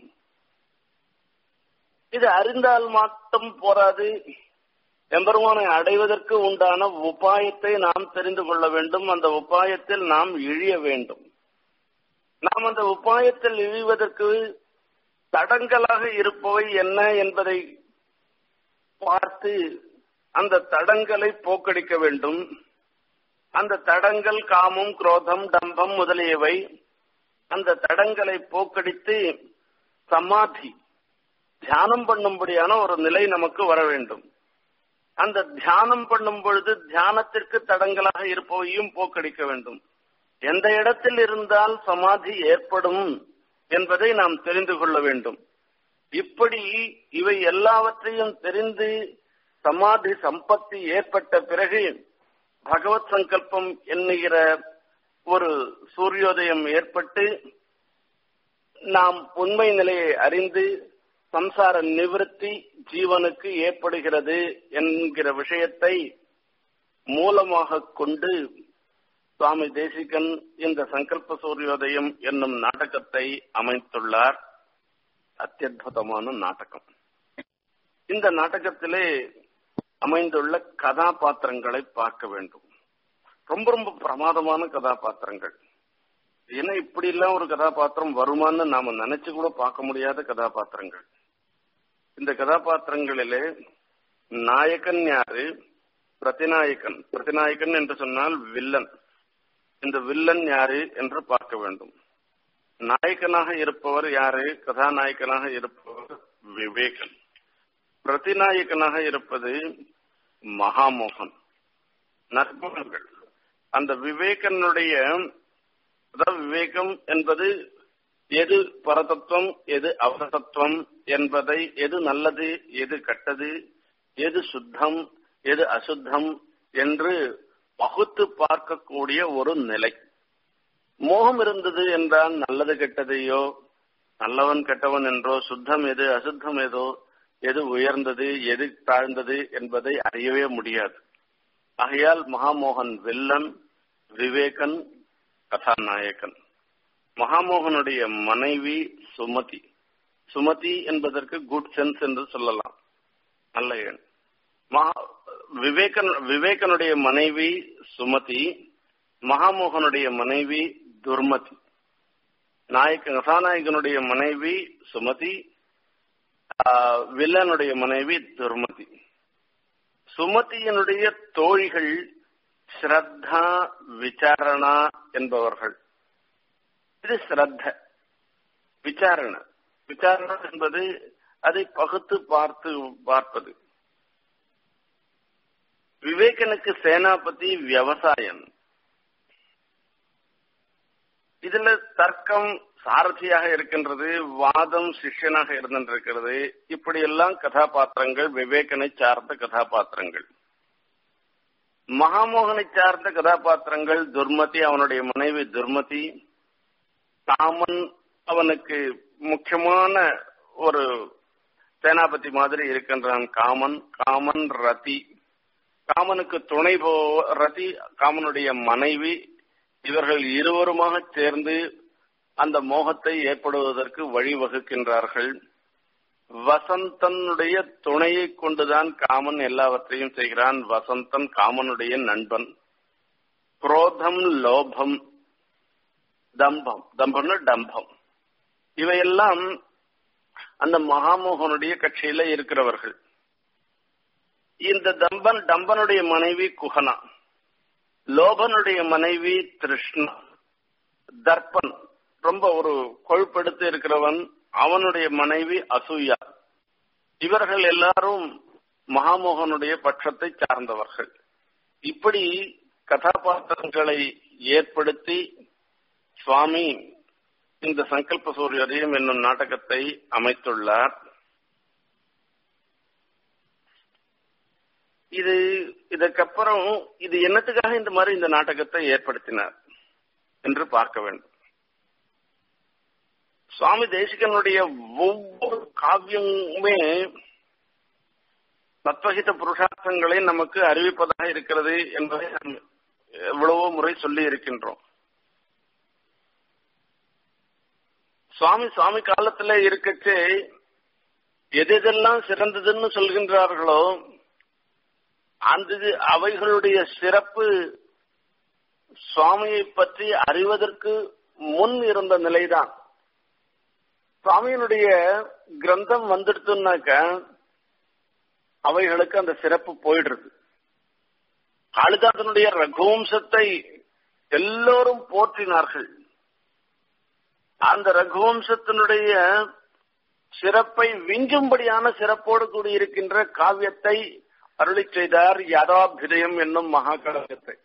இது அறிந்தால் மட்டும் போராது எம்பெருமானை அடைவதற்கு உண்டான உபாயத்தை நாம் தெரிந்து கொள்ள வேண்டும் அந்த உபாயத்தில் நாம் இழிய வேண்டும் நாம் அந்த உபாயத்தில் இழிவதற்கு தடங்களாக இருப்பவை என்ன என்பதை பார்த்து அந்த தடங்களை போக்கடிக்க வேண்டும் அந்த தடங்கள் காமம் குரோதம் டம்பம் முதலியவை அந்த தடங்களை போக்கடித்து சமாதி தியானம் பண்ணும்படியான ஒரு நிலை நமக்கு வர வேண்டும் அந்த தியானம் பண்ணும் பொழுது தியானத்திற்கு தடங்களாக இருப்பவையும் போக்கடிக்க வேண்டும் எந்த இடத்தில் இருந்தால் சமாதி ஏற்படும் என்பதை நாம் தெரிந்து கொள்ள வேண்டும் இப்படி இவை எல்லாவற்றையும் தெரிந்து சமாதி சம்பத்தி ஏற்பட்ட பிறகு பகவத் சங்கல்பம் என்கிற ஒரு சூரியோதயம் ஏற்பட்டு நாம் உண்மை நிலையை அறிந்து சம்சார நிவிருத்தி ஜீவனுக்கு ஏற்படுகிறது என்கிற விஷயத்தை மூலமாக கொண்டு சுவாமி தேசிகன் இந்த சங்கல்ப சூரியோதயம் என்னும் நாடகத்தை அமைத்துள்ளார் அத்தியுதமான நாடகம் இந்த நாடகத்திலே அமைந்துள்ள கதாபாத்திரங்களை பார்க்க வேண்டும் ரொம்ப ரொம்ப பிரமாதமான கதாபாத்திரங்கள் ஏன்னா இப்படி எல்லாம் ஒரு கதாபாத்திரம் வருமான்னு நாம நினைச்சு கூட பார்க்க முடியாத கதாபாத்திரங்கள் இந்த கதாபாத்திரங்களிலே நாயகன் யாரு பிரதிநாயகன் பிரதிநாயகன் என்று சொன்னால் வில்லன் இந்த வில்லன் யாரு என்று பார்க்க வேண்டும் நாயகனாக இருப்பவர் யாரு கதாநாயகனாக இருப்பவர் விவேகன் பிரதிநாயகனாக இருப்பது மகாமோகன் நற்புணங்கள் அந்த விவேகனுடைய அதாவது விவேகம் என்பது எது பரதத்துவம் எது அவதத்துவம் என்பதை எது நல்லது எது கெட்டது எது சுத்தம் எது அசுத்தம் என்று பகுத்து பார்க்கக்கூடிய ஒரு நிலை மோகம் இருந்தது என்றால் நல்லது கெட்டதையோ நல்லவன் கெட்டவன் என்றோ சுத்தம் எது அசுத்தம் ஏதோ எது உயர்ந்தது எது தாழ்ந்தது என்பதை அறியவே முடியாது ஆகையால் மகாமோகன் வில்லன் விவேகன் கதாநாயகன் மகாமோகனுடைய மனைவி சுமதி சுமதி என்பதற்கு குட் சென்ஸ் என்று சொல்லலாம் நல்ல எண் மகா விவேகன் விவேகனுடைய மனைவி சுமதி மகாமோகனுடைய மனைவி துர்மதி நாயக்க கதாநாயகனுடைய மனைவி சுமதி வில்லனுடைய மனைவி துர்மதி சுமதியினுடைய தோழிகள் ஸ்ரத்தா விசாரணா என்பவர்கள் இது ஸ்ரத்த விசாரணை விசாரணை என்பது அதை பகுத்து பார்த்து பார்ப்பது விவேகனுக்கு சேனாபதி விவசாயம் இதுல தர்க்கம் சாரதியாக இருக்கின்றது வாதம் சிஷ்யனாக இருந்திருக்கிறது இப்படி எல்லாம் கதாபாத்திரங்கள் விவேகனை சார்ந்த கதாபாத்திரங்கள் மகாமோகனை சார்ந்த கதாபாத்திரங்கள் துர்மதி அவனுடைய மனைவி துர்மதி காமன் அவனுக்கு முக்கியமான ஒரு சேனாபதி மாதிரி இருக்கின்றான் காமன் காமன் ரதி காமனுக்கு துணை போ ரதி காமனுடைய மனைவி இவர்கள் இருவருமாக சேர்ந்து அந்த மோகத்தை ஏற்படுவதற்கு வழிவகுக்கின்றார்கள் வசந்தனுடைய துணையை கொண்டுதான் காமன் எல்லாவற்றையும் செய்கிறான் வசந்தன் காமனுடைய நண்பன் குரோதம் லோபம் தம்பம் தம்பம்னு டம்பம் இவையெல்லாம் அந்த மகாமோகனுடைய கட்சியில இருக்கிறவர்கள் இந்த தம்பன் டம்பனுடைய மனைவி குஹனா லோபனுடைய மனைவி திருஷ்ணா தர்ப்பன் ரொம்ப ஒரு கொழுப்பெடுத்து இருக்கிறவன் அவனுடைய மனைவி அசூயா இவர்கள் எல்லாரும் மகாமோகனுடைய பட்சத்தை சார்ந்தவர்கள் இப்படி கதாபாத்திரங்களை ஏற்படுத்தி சுவாமி இந்த சங்கல்ப சூரியோதயம் என்னும் நாடகத்தை அமைத்துள்ளார் இது இதற்கப்புறம் இது என்னத்துக்காக இந்த மாதிரி இந்த நாடகத்தை ஏற்படுத்தினார் என்று பார்க்க வேண்டும் சுவாமி தேசிகனுடைய ஒவ்வொரு காவியமுமே தத்வகித புருஷார்த்தங்களை நமக்கு அறிவிப்பதாக இருக்கிறது என்பதை நாம் எவ்வளவோ முறை சொல்லி இருக்கின்றோம் சுவாமி சுவாமி காலத்துல இருக்கச்சே எதெல்லாம் சிறந்ததுன்னு சொல்கின்றார்களோ அந்த அவைகளுடைய சிறப்பு சுவாமியை பற்றி அறிவதற்கு முன் இருந்த நிலைதான் சுவாமியினுடைய கிரந்தம் வந்துடுத்துனாக்க அவைகளுக்கு அந்த சிறப்பு போயிடுறது காளிதாசனுடைய ரகுவம்சத்தை எல்லோரும் போற்றினார்கள் அந்த ரகுவம்சத்தினுடைய சிறப்பை விஞ்சும்படியான சிறப்போடு கூடியிருக்கின்ற காவியத்தை அருளி செய்தார் யாதாபிதயம் என்னும் மகாகாவியத்தை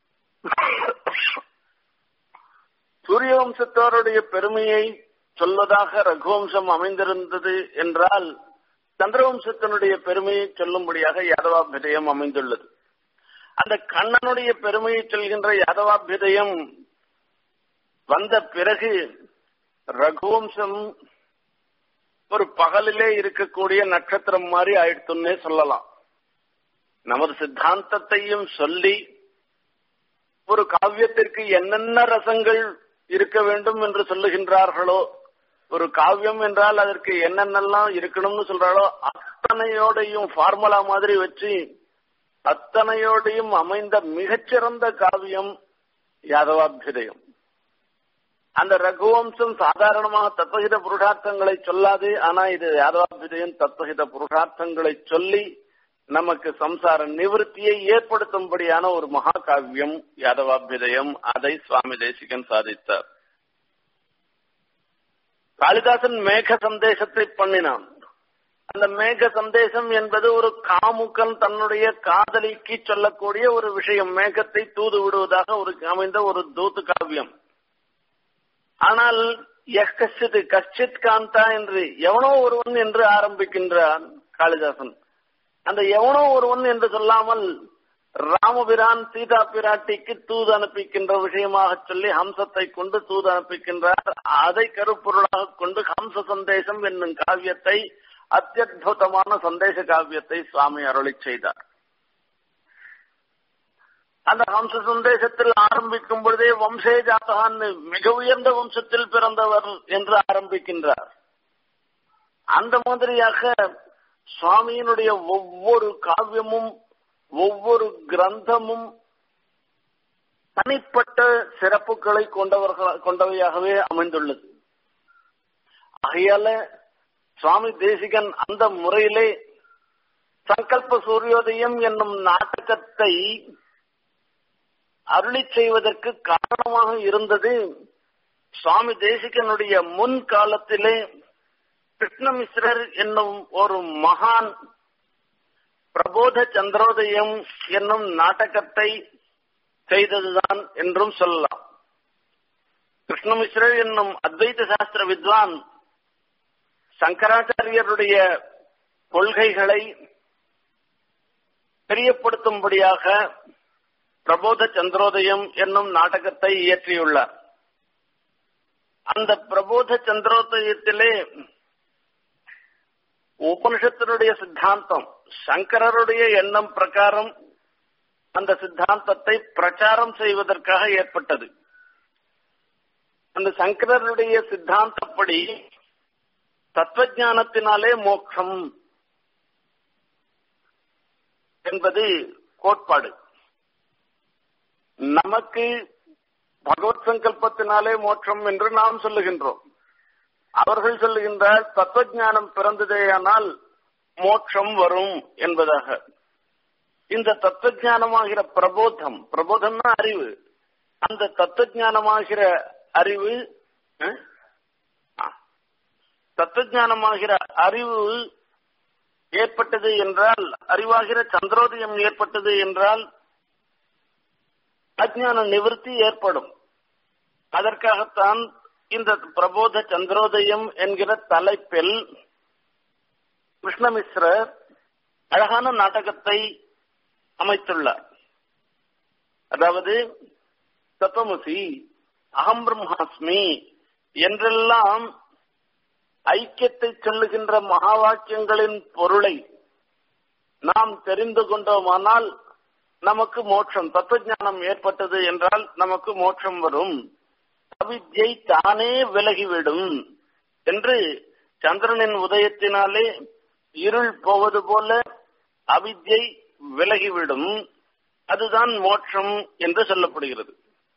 சூரியவம்சத்தோருடைய பெருமையை சொல்வதாக ரகுவம்சம் அமைந்திருந்தது என்றால் சந்திரவம்சத்தினுடைய பெருமையை சொல்லும்படியாக யாதவாபிதயம் அமைந்துள்ளது அந்த கண்ணனுடைய பெருமையை சொல்கின்ற யாதவாபிதயம் வந்த பிறகு ரகுவம்சம் ஒரு பகலிலே இருக்கக்கூடிய நட்சத்திரம் மாதிரி ஆயிடுத்துன்னே சொல்லலாம் நமது சித்தாந்தத்தையும் சொல்லி ஒரு காவியத்திற்கு என்னென்ன ரசங்கள் இருக்க வேண்டும் என்று சொல்லுகின்றார்களோ ஒரு காவியம் என்றால் அதற்கு என்னென்னலாம் இருக்கணும்னு சொல்றாளோ அத்தனையோடையும் ஃபார்முலா மாதிரி வச்சு அத்தனையோடையும் அமைந்த மிகச்சிறந்த காவியம் யாதவாபியுதயம் அந்த ரகுவம்சம் சாதாரணமாக தத்துவகித புருஷார்த்தங்களை சொல்லாது ஆனா இது யாதவாபியுதயம் தத்துவகித புருஷார்த்தங்களை சொல்லி நமக்கு சம்சார நிவர்த்தியை ஏற்படுத்தும்படியான ஒரு மகா காவியம் யாதவாபியுதயம் அதை சுவாமி தேசிகன் சாதித்தார் காளிதாசன் மேக சந்தேசத்தை பண்ணினான் அந்த மேக சந்தேசம் என்பது ஒரு காமுக்கன் தன்னுடைய காதலிக்கு சொல்லக்கூடிய ஒரு விஷயம் மேகத்தை தூது விடுவதாக ஒரு அமைந்த ஒரு தூத்து காவியம் ஆனால் கஷ்டித் கஷ்டித் காந்தா என்று எவனோ ஒருவன் என்று ஆரம்பிக்கின்றான் காளிதாசன் அந்த எவனோ ஒருவன் என்று சொல்லாமல் ராமபிரான் சீதா பிராட்டிக்கு தூது அனுப்பிக்கின்ற விஷயமாக சொல்லி ஹம்சத்தை கொண்டு தூது அனுப்பிக்கின்றார் அதை கருப்பொருளாக கொண்டு ஹம்ச சந்தேசம் என்னும் காவியத்தை அத்தியுதமான சந்தேச காவியத்தை சுவாமி அருளி செய்தார் அந்த ஹம்ச சந்தேசத்தில் ஆரம்பிக்கும் பொழுதே வம்சே ஜாத்தகான் மிக உயர்ந்த வம்சத்தில் பிறந்தவர் என்று ஆரம்பிக்கின்றார் அந்த மாதிரியாக சுவாமியினுடைய ஒவ்வொரு காவியமும் ஒவ்வொரு கிரந்தமும் தனிப்பட்ட சிறப்புகளை கொண்டவர்கள் கொண்டவையாகவே அமைந்துள்ளது ஆகையால சுவாமி தேசிகன் அந்த முறையிலே சங்கல்ப சூரியோதயம் என்னும் நாடகத்தை அருளி செய்வதற்கு காரணமாக இருந்தது சுவாமி தேசிகனுடைய முன் காலத்திலே கிருஷ்ணமிஸ்ரர் என்னும் ஒரு மகான் பிரபோத சந்திரோதயம் என்னும் நாடகத்தை செய்ததுதான் என்றும் சொல்லலாம் கிருஷ்ணமிஸ்ரர் என்னும் அத்வைத சாஸ்திர வித்வான் சங்கராச்சாரியருடைய கொள்கைகளை தெரியப்படுத்தும்படியாக பிரபோத சந்திரோதயம் என்னும் நாடகத்தை இயற்றியுள்ளார் அந்த பிரபோத சந்திரோதயத்திலே உபனிஷத்தினுடைய சித்தாந்தம் சங்கரருடைய எண்ணம் பிரகாரம் அந்த சித்தாந்தத்தை பிரச்சாரம் செய்வதற்காக ஏற்பட்டது அந்த சங்கரருடைய சித்தாந்தப்படி தத்துவஞானத்தினாலே மோட்சம் என்பது கோட்பாடு நமக்கு பகவத் சங்கல்பத்தினாலே மோட்சம் என்று நாம் சொல்லுகின்றோம் அவர்கள் சொல்லுகின்றார் தத்துவஞானம் பிறந்ததேயானால் மோட்சம் வரும் என்பதாக இந்த தத்துவஞானமாகிற பிரபோதம் பிரபோதம்னா அறிவு அந்த தத்துவஞானமாகிற அறிவு தத்துவஞானமாகிற அறிவு ஏற்பட்டது என்றால் அறிவாகிற சந்திரோதயம் ஏற்பட்டது என்றால் அஜான நிவர்த்தி ஏற்படும் அதற்காகத்தான் இந்த பிரபோத சந்திரோதயம் என்கிற தலைப்பில் கிருஷ்ணமிஸ்ரர் அழகான நாடகத்தை அமைத்துள்ளார் அதாவது தத்துவமசி அகம் பிரம்மாஸ்மி என்றெல்லாம் ஐக்கியத்தை சொல்லுகின்ற மகா வாக்கியங்களின் பொருளை நாம் தெரிந்து கொண்டோமானால் நமக்கு மோட்சம் தத்துவஞானம் ஏற்பட்டது என்றால் நமக்கு மோட்சம் வரும் அவித்யை தானே விலகிவிடும் என்று சந்திரனின் உதயத்தினாலே இருள் போவது போல அவித்யை விலகிவிடும் அதுதான் மோட்சம் என்று சொல்லப்படுகிறது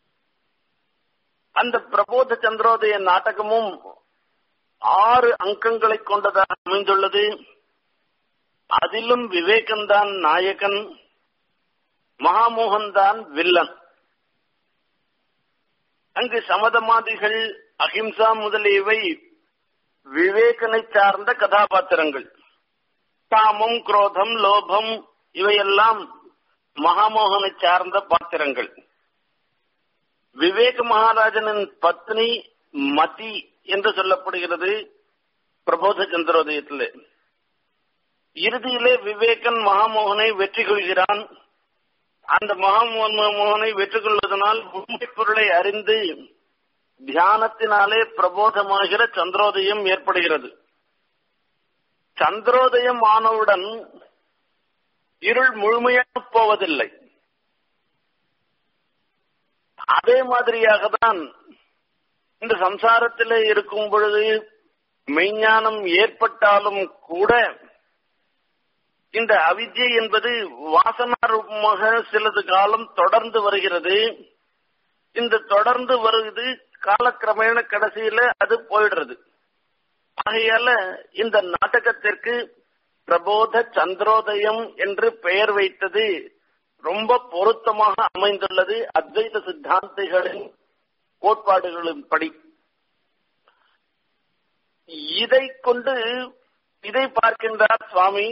அந்த பிரபோத சந்திரோதய நாடகமும் ஆறு அங்கங்களை கொண்டதாக அமைந்துள்ளது அதிலும் விவேகன்தான் நாயகன் மகாமோகன் தான் வில்லன் அங்கு சமதமாதிகள் அஹிம்சா முதலியவை விவேகனை சார்ந்த கதாபாத்திரங்கள் காமம் குரோதம் லோபம் இவையெல்லாம் மகாமோகனை சார்ந்த பாத்திரங்கள் விவேக மகாராஜனின் பத்னி மதி என்று சொல்லப்படுகிறது பிரபோத சந்திரோதயத்திலே இறுதியிலே விவேகன் மகாமோகனை வெற்றி கொள்கிறான் அந்த மகாமோகனை வெற்றி கொள்வதனால் உண்மை பொருளை அறிந்து தியானத்தினாலே பிரபோதமாகிற சந்திரோதயம் ஏற்படுகிறது சந்திரோதயம் ஆனவுடன் இருள் முழுமையாக போவதில்லை அதே மாதிரியாக தான் இந்த சம்சாரத்திலே இருக்கும் பொழுது மெய்ஞானம் ஏற்பட்டாலும் கூட இந்த அவித்யை என்பது வாசனாரூபமாக சிறிது காலம் தொடர்ந்து வருகிறது இந்த தொடர்ந்து வருகிறது காலக்கிரமேண கடைசியில அது போயிடுறது ஆகையால இந்த நாடகத்திற்கு பிரபோத சந்திரோதயம் என்று பெயர் வைத்தது ரொம்ப பொருத்தமாக அமைந்துள்ளது அத்வைத சித்தாந்திகளின் கோட்பாடுகளின் படி இதை கொண்டு இதை பார்க்கின்றார் சுவாமி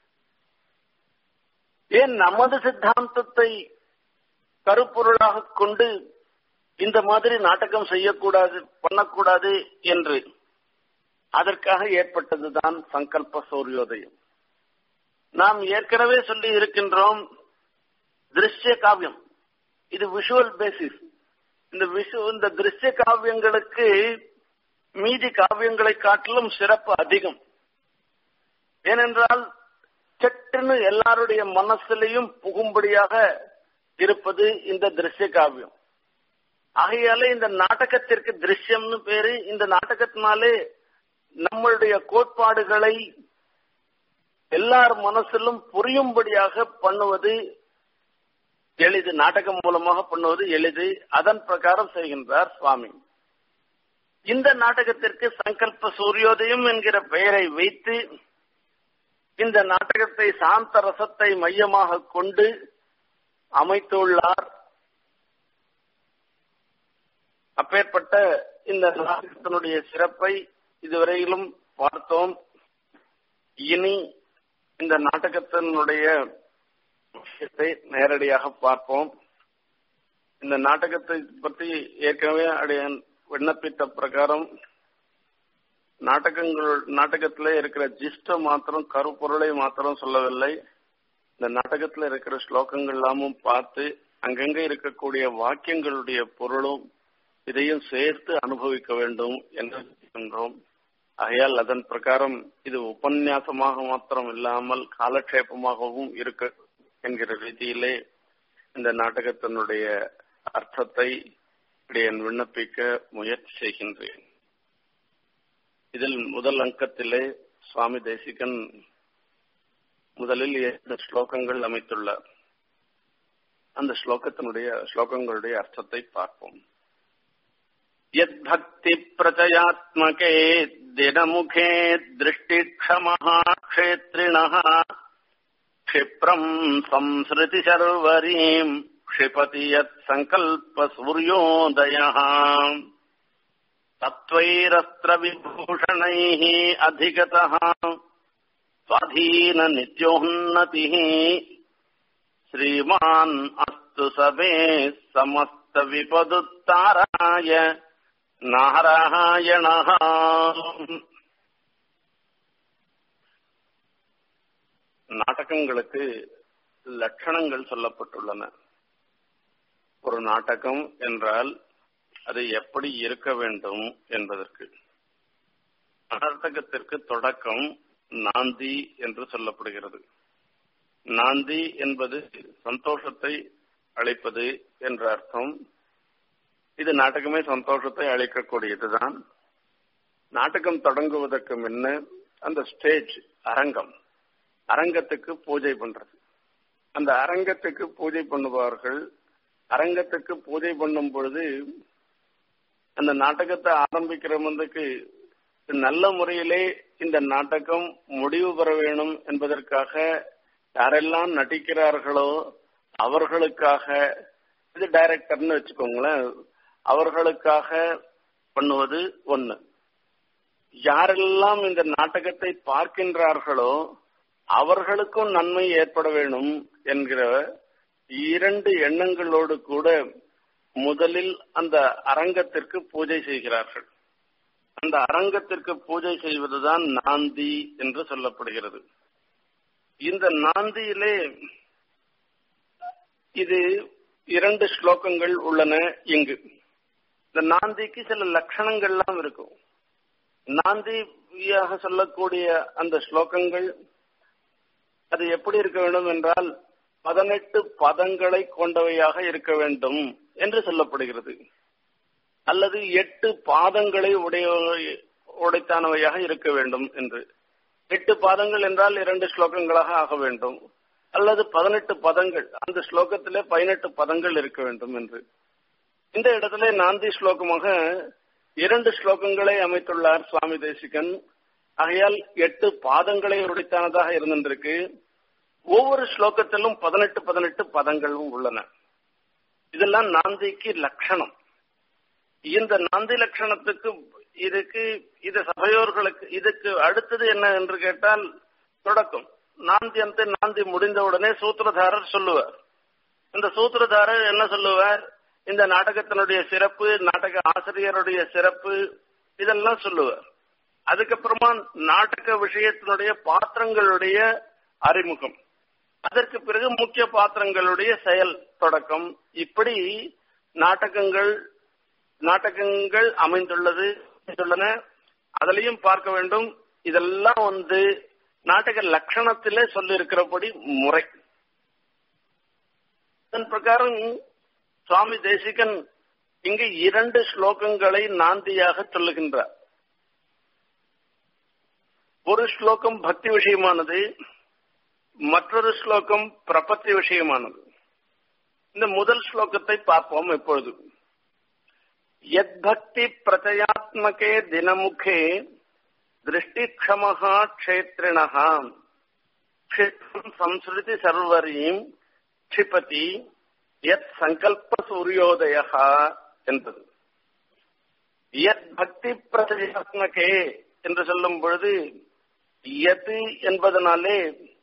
ஏன் நமது சித்தாந்தத்தை கருப்பொருளாக கொண்டு இந்த மாதிரி நாடகம் செய்யக்கூடாது பண்ணக்கூடாது என்று அதற்காக ஏற்பட்டதுதான் சங்கல்ப சூரியோதயம் நாம் ஏற்கனவே சொல்லி இருக்கின்றோம் திருஷ்ய காவியம் இது விஷுவல் பேசிஸ் இந்த விஷு இந்த திருஷ்ய காவியங்களுக்கு மீதி காவியங்களை காட்டிலும் சிறப்பு அதிகம் ஏனென்றால் சட்டுன்னு எல்லாருடைய மனசிலையும் புகும்படியாக இருப்பது இந்த திருஷ்ய காவியம் ஆகையால இந்த நாடகத்திற்கு திருஷ்யம்னு பேரு இந்த நாடகத்தினாலே நம்மளுடைய கோட்பாடுகளை எல்லார் மனசிலும் புரியும்படியாக பண்ணுவது எளிது நாடகம் மூலமாக பண்ணுவது எளிது அதன் பிரகாரம் செய்கின்றார் சுவாமி இந்த நாடகத்திற்கு சங்கல்ப சூரியோதயம் என்கிற பெயரை வைத்து இந்த நாடகத்தை சாந்த ரசத்தை மையமாக கொண்டு அமைத்துள்ளார் அப்பேற்பட்ட இந்த நாடகத்தினுடைய சிறப்பை இதுவரையிலும் பார்த்தோம் இனி இந்த நாடகத்தினுடைய விஷயத்தை நேரடியாக பார்ப்போம் இந்த நாடகத்தை பற்றி ஏற்கனவே அடையன் விண்ணப்பித்த பிரகாரம் நாடகங்கள் நாடகத்துல இருக்கிற ஜிஸ்ட மாத்திரம் கருப்பொருளை மாத்திரம் சொல்லவில்லை இந்த நாடகத்துல இருக்கிற ஸ்லோகங்கள் எல்லாமும் பார்த்து அங்கங்க இருக்கக்கூடிய வாக்கியங்களுடைய பொருளும் இதையும் சேர்த்து அனுபவிக்க வேண்டும் என்று இருக்கின்றோம் ஆகையால் அதன் பிரகாரம் இது உபன்யாசமாக மாத்திரம் இல்லாமல் காலக்ஷேபமாகவும் இருக்க என்கிற ரீதியிலே இந்த நாடகத்தினுடைய அர்த்தத்தை என் விண்ணப்பிக்க முயற்சி செய்கின்றேன் இதில் முதல் அங்கத்திலே சுவாமி தேசிகன் முதலில் ஏழு ஸ்லோகங்கள் அமைத்துள்ளார் அந்த ஸ்லோகத்தினுடைய ஸ்லோகங்களுடைய அர்த்தத்தை பார்ப்போம் यद्भक्ति प्रचयात्मके दिनमुखे दृष्टिक्षमः क्षेत्रिणः क्षिप्रम् संसृतिशर्वरीम् क्षिपति यत्सङ्कल्पसूर्योदयः तत्त्वैरस्त्रविभूषणैः अधिगतः स्वाधीननित्योन्नतिः श्रीमान् अस्तु समे समस्तविपदुत्ताराय நாராயணः நாடகங்களுக்கு லட்சணங்கள் சொல்லப்பட்டுள்ளன ஒரு நாடகம் என்றால் அது எப்படி இருக்க வேண்டும் என்பதற்கு நாடகத்திற்கு தொடக்கம் நாந்தி என்று சொல்லப்படுகிறது நாந்தி என்பது சந்தோஷத்தை அளிப்பது என்ற அர்த்தம் இது நாடகமே சந்தோஷத்தை அளிக்கக்கூடியதுதான் நாடகம் தொடங்குவதற்கு முன்ன அந்த ஸ்டேஜ் அரங்கம் அரங்கத்துக்கு பூஜை பண்றது அந்த அரங்கத்துக்கு பூஜை பண்ணுபவர்கள் அரங்கத்துக்கு பூஜை பண்ணும் பொழுது அந்த நாடகத்தை ஆரம்பிக்கிறவங்களுக்கு நல்ல முறையிலே இந்த நாடகம் முடிவு பெற வேணும் என்பதற்காக யாரெல்லாம் நடிக்கிறார்களோ அவர்களுக்காக இது டைரக்டர்னு வச்சுக்கோங்களேன் அவர்களுக்காக பண்ணுவது ஒண்ணு யாரெல்லாம் இந்த நாடகத்தை பார்க்கின்றார்களோ அவர்களுக்கும் நன்மை ஏற்பட வேணும் என்கிற இரண்டு எண்ணங்களோடு கூட முதலில் அந்த அரங்கத்திற்கு பூஜை செய்கிறார்கள் அந்த அரங்கத்திற்கு பூஜை செய்வதுதான் நாந்தி என்று சொல்லப்படுகிறது இந்த நாந்தியிலே இது இரண்டு ஸ்லோகங்கள் உள்ளன இங்கு இந்த நாந்திக்கு சில லட்சணங்கள்லாம் இருக்கும் நாந்தியாக சொல்லக்கூடிய அந்த ஸ்லோகங்கள் அது எப்படி இருக்க வேண்டும் என்றால் பதினெட்டு பதங்களை கொண்டவையாக இருக்க வேண்டும் என்று சொல்லப்படுகிறது அல்லது எட்டு பாதங்களை உடைய உடைத்தானவையாக இருக்க வேண்டும் என்று எட்டு பாதங்கள் என்றால் இரண்டு ஸ்லோகங்களாக ஆக வேண்டும் அல்லது பதினெட்டு பதங்கள் அந்த ஸ்லோகத்திலே பதினெட்டு பதங்கள் இருக்க வேண்டும் என்று இந்த இடத்துல நாந்தி ஸ்லோகமாக இரண்டு ஸ்லோகங்களை அமைத்துள்ளார் சுவாமி தேசிகன் ஆகையால் எட்டு பாதங்களை உடைத்தானதாக இருந்திருக்கு ஒவ்வொரு ஸ்லோகத்திலும் பதினெட்டு பதினெட்டு பதங்களும் உள்ளன இதெல்லாம் நாந்திக்கு லட்சணம் இந்த நாந்தி லட்சணத்துக்கு இதுக்கு இது சபையோர்களுக்கு இதுக்கு அடுத்தது என்ன என்று கேட்டால் தொடக்கம் நாந்தி அந்த நாந்தி முடிந்தவுடனே சூத்திரதாரர் சொல்லுவார் இந்த சூத்திரதாரர் என்ன சொல்லுவார் இந்த நாடகத்தினுடைய சிறப்பு நாடக ஆசிரியருடைய சிறப்பு இதெல்லாம் சொல்லுவார் அதுக்கப்புறமா நாடக விஷயத்தினுடைய பாத்திரங்களுடைய அறிமுகம் அதற்கு பிறகு முக்கிய பாத்திரங்களுடைய செயல் தொடக்கம் இப்படி நாடகங்கள் நாடகங்கள் அமைந்துள்ளது உள்ளன அதிலையும் பார்க்க வேண்டும் இதெல்லாம் வந்து நாடக லட்சணத்திலே சொல்லியிருக்கிறபடி முறை அதன் பிரகாரம் சுவாமி தேசிகன் இங்கு இரண்டு ஸ்லோகங்களை நாந்தியாக சொல்லுகின்றார் ஒரு ஸ்லோகம் பக்தி விஷயமானது மற்றொரு ஸ்லோகம் பிரபத்தி விஷயமானது இந்த முதல் ஸ்லோகத்தை பார்ப்போம் இப்பொழுது எத் பக்தி பிரச்சயாத்மகே தினமுகே திருஷ்டிக்ஷமஹா க்ஷேத்ரிணஹா க்ஷேத்ரம் சம்ஸ்ருதி சர்வரீம் க்ஷிபதி எத் சங்கல்ப சூரியோதய என்பது எத் பக்தி பிரச்சயாத்மகே என்று சொல்லும் பொழுது எது என்பதனாலே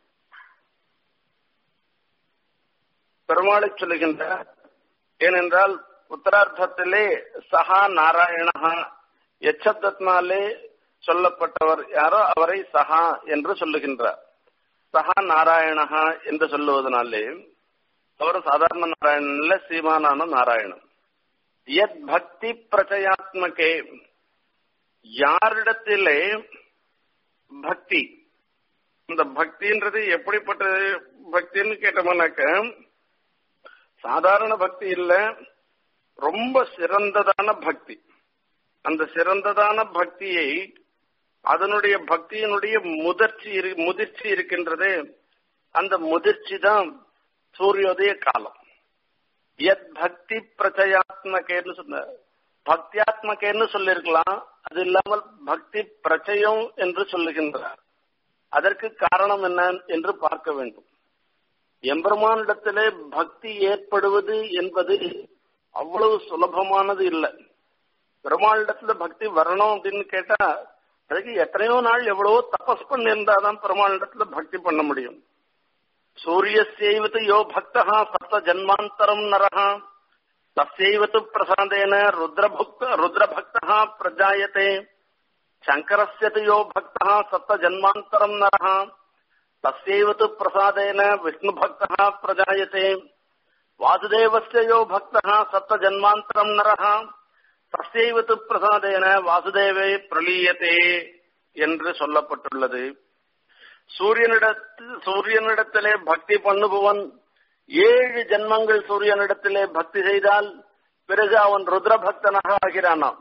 பெருமாளை சொல்லுகின்றார் ஏனென்றால் உத்தரார்த்தத்திலே சஹா நாராயணஹா எச்சப்தத்தினாலே சொல்லப்பட்டவர் யாரோ அவரை சஹா என்று சொல்லுகின்றார் சஹா நாராயணஹா என்று சொல்லுவதனாலே அவர் சாதாரண நாராயணன் இல்ல சீமானான நாராயணன் எத் பக்தி பிரச்சயாத்மகே யாரிடத்திலே பக்தி இந்த பக்தின்றது எப்படிப்பட்ட பக்தின்னு கேட்டோம்னாக்க சாதாரண பக்தி இல்ல ரொம்ப சிறந்ததான பக்தி அந்த சிறந்ததான பக்தியை அதனுடைய பக்தியினுடைய முதிர்ச்சி முதிர்ச்சி இருக்கின்றது அந்த முதிர்ச்சி தான் சூரியோதய காலம் எத் பக்தி பிரச்சயாத்மகேன்னு சொன்ன பக்தியாத்மகேன்னு சொல்லிருக்கலாம் அது இல்லாமல் பக்தி பிரச்சயம் என்று சொல்லுகின்றார் அதற்கு காரணம் என்ன என்று பார்க்க வேண்டும் எம்பெருமானிடத்திலே பக்தி ஏற்படுவது என்பது அவ்வளவு சுலபமானது இல்லை பெருமாளிடத்துல பக்தி வரணும் அப்படின்னு கேட்டா அதுக்கு எத்தனையோ நாள் எவ்வளவோ தபஸ் பண்ணியிருந்தாதான் பெருமாளிடத்துல பக்தி பண்ண முடியும் சூரியசைவத்து யோ பக்தா சப்த ஜன்மாந்தரம் நரஹா தஸ்யைவத்து பிரசாதேன ருத்ரபுக்த ருத்ரபக்தா பிரஜாயते शङ्करस्य तु यो भक्तः सप्तजन्मान्तरम् नरः तस्यैव तु प्रसादेन विष्णुभक्तः प्रजायते वासुदेवस्य यो भक्तः सप्तजन्मान्तरम् नरः तस्यैव तु பிரசாதேன வாசுதேவே பிரலீயத்தே என்று சொல்லப்பட்டுள்ளது சூரியனிடத்தில் சூரியனிடத்திலே பக்தி பண்ணுபவன் ஏழு ஜென்மங்கள் சூரியனிடத்திலே பக்தி செய்தால் பிறகு அவன் ருத்ர பக்தனாக ஆகிறானாம்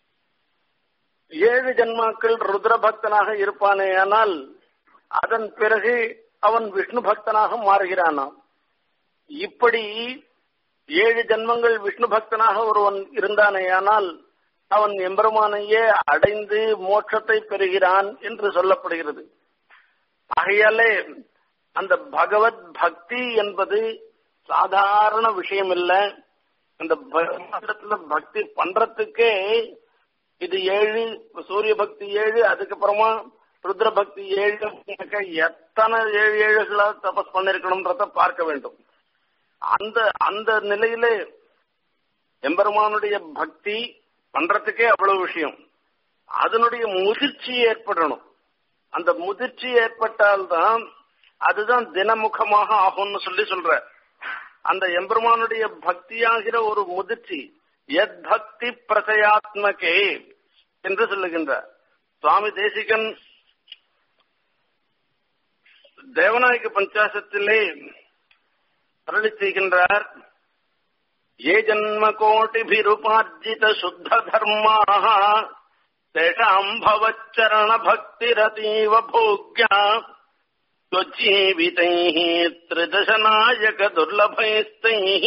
ஏழு ஜென்மாக்கள் ருத்ர பக்தனாக இருப்பானே ஆனால் அதன் பிறகு அவன் விஷ்ணு பக்தனாக மாறுகிறானாம் இப்படி ஏழு ஜென்மங்கள் விஷ்ணு பக்தனாக ஒருவன் இருந்தானேயானால் அவன் எம்பெருமானையே அடைந்து மோட்சத்தை பெறுகிறான் என்று சொல்லப்படுகிறது ஆகையாலே அந்த பகவத் பக்தி என்பது சாதாரண விஷயம் இல்ல அந்த பகவானிடத்துல பக்தி பண்றதுக்கே இது ஏழு சூரிய பக்தி ஏழு அதுக்கப்புறமா ருத்ர பக்தி ஏழு எத்தனை ஏழு ஏழுகளா தபஸ் பண்ணிருக்கணும்ன்றத பார்க்க வேண்டும் அந்த அந்த நிலையிலே எம்பெருமானுடைய பக்தி பண்றதுக்கே அவ்வளவு விஷயம் அதனுடைய முதிர்ச்சி ஏற்படணும் அந்த முதிர்ச்சி ஏற்பட்டால்தான் அதுதான் தினமுகமாக ஆகும்னு சொல்லி சொல்ற அந்த எம்பெருமானுடைய பக்தியாகிற ஒரு முதிர்ச்சி எத் பக்தி பிரசயாத்மகே என்று சொல்லுகின்றார் சுவாமி தேசிகன் தேவநாயக பஞ்சாசத்திலே அருளி செய்கின்றார் ஏ ஜன்ம கோட்டிபிருபார்ஜித சுத்த தர்மாக तेषाम् भवच्चरणभक्तिरतीव भोग्या त्वज्जीवितैः त्रिदशनायकदुर्लभैस्तैः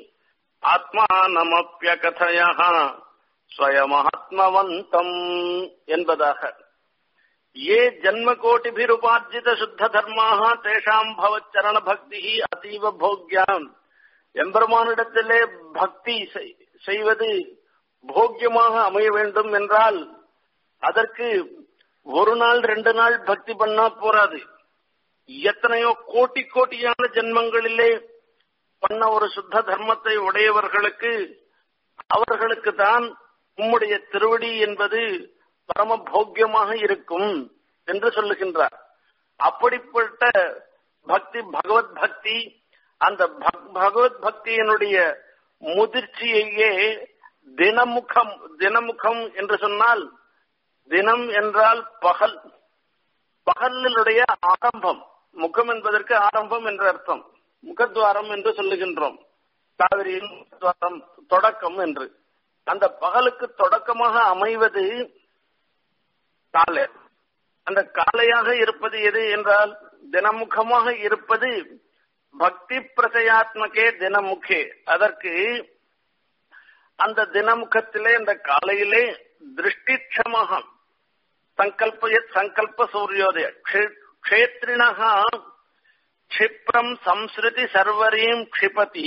ஆத்மானமப்பியகதையா ஸ்வயமாத்மவந்தம் என்பதாக ஏ ஜன்ம கோட்டிபிருபார்ஜித சுத்த தர்மாக தேஷாம் பவச்சரண பக்தி அதீவ போக்யாம் எம்பெருமானிடத்திலே பக்தி செய்வது போக்கியமாக அமைய வேண்டும் என்றால் அதற்கு ஒரு நாள் ரெண்டு நாள் பக்தி பண்ணா போராது எத்தனையோ கோட்டி கோட்டியான ஜென்மங்களிலே பண்ண ஒரு சுத்த தர்மத்தை உடையவர்களுக்கு அவர்களுக்கு தான் உம்முடைய திருவடி என்பது பரம போக்கியமாக இருக்கும் என்று சொல்லுகின்றார் அப்படிப்பட்ட பக்தி பகவத் பக்தி அந்த பகவத் பக்தியினுடைய முதிர்ச்சியையே தினமுகம் தினமுகம் என்று சொன்னால் தினம் என்றால் பகல் பகலினுடைய ஆரம்பம் முகம் என்பதற்கு ஆரம்பம் என்ற அர்த்தம் முகத்வாரம் என்று சொல்லுகின்றோம் காவிரியின் முகத்வாரம் தொடக்கம் என்று அந்த பகலுக்கு தொடக்கமாக அமைவது காலை அந்த காலையாக இருப்பது எது என்றால் தினமுகமாக இருப்பது பக்தி பிரசயாத்மகே தினமுகே அதற்கு அந்த தினமுகத்திலே அந்த காலையிலே திருஷ்டிட்சமாக சங்கல்ப சங்கல்ப சூரியோதய க்ஷேத்ரிணா க்ஷிப்ரம் சம்ஸ்ருதி சர்வரீம் க்ஷிபதி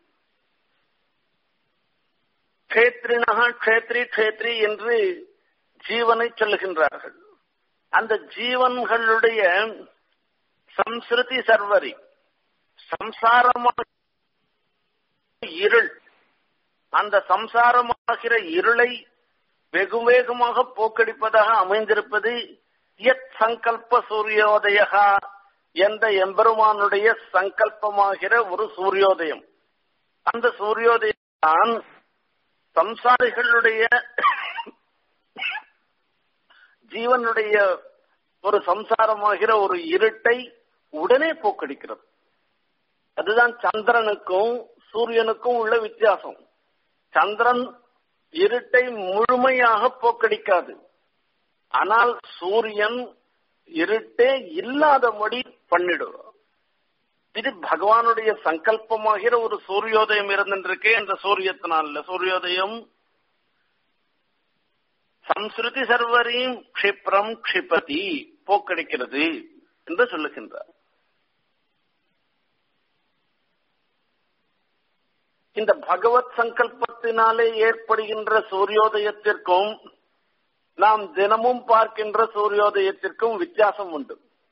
க்ஷேத்ரிணா க்ஷேத்ரி க்ஷேத்ரி என்று ஜீவனை சொல்லுகின்றார்கள் அந்த ஜீவன்களுடைய சம்ஸ்ருதி சர்வரி சம்சாரமாக இருள் அந்த சம்சாரமாகிற இருளை வெகு வேகமாக போக்கடிப்பதாக அமைந்திருப்பது எத் சங்கல்ப சூரியோதய என்ற எம்பெருமானுடைய சங்கல்பமாகிற ஒரு சூரியோதயம் அந்த சூரியோதயம் தான் சம்சாரிகளுடைய ஜீவனுடைய ஒரு சம்சாரமாகிற ஒரு இருட்டை உடனே போக்கடிக்கிறது அதுதான் சந்திரனுக்கும் சூரியனுக்கும் உள்ள வித்தியாசம் சந்திரன் இருட்டை முழுமையாக போக்கடிக்காது ஆனால் சூரியன் இருட்டே இல்லாதபடி பண்ணிடுவார் இது பகவானுடைய சங்கல்பமாகிற ஒரு சூரியோதயம் இருந்திருக்கே அந்த சூரியத்தினால சூரியோதயம் சம்ஸ்ருதி சர்வரையும் க்ஷிப்ரம் க்ஷிபதி போக்கடிக்கிறது என்று சொல்லுகின்றார் இந்த பகவத் சங்கல்பத்தினாலே ஏற்படுகின்ற சூரியோதயத்திற்கும் நாம் தினமும் பார்க்கின்ற சூரியோதயத்திற்கும் வித்தியாசம் உண்டு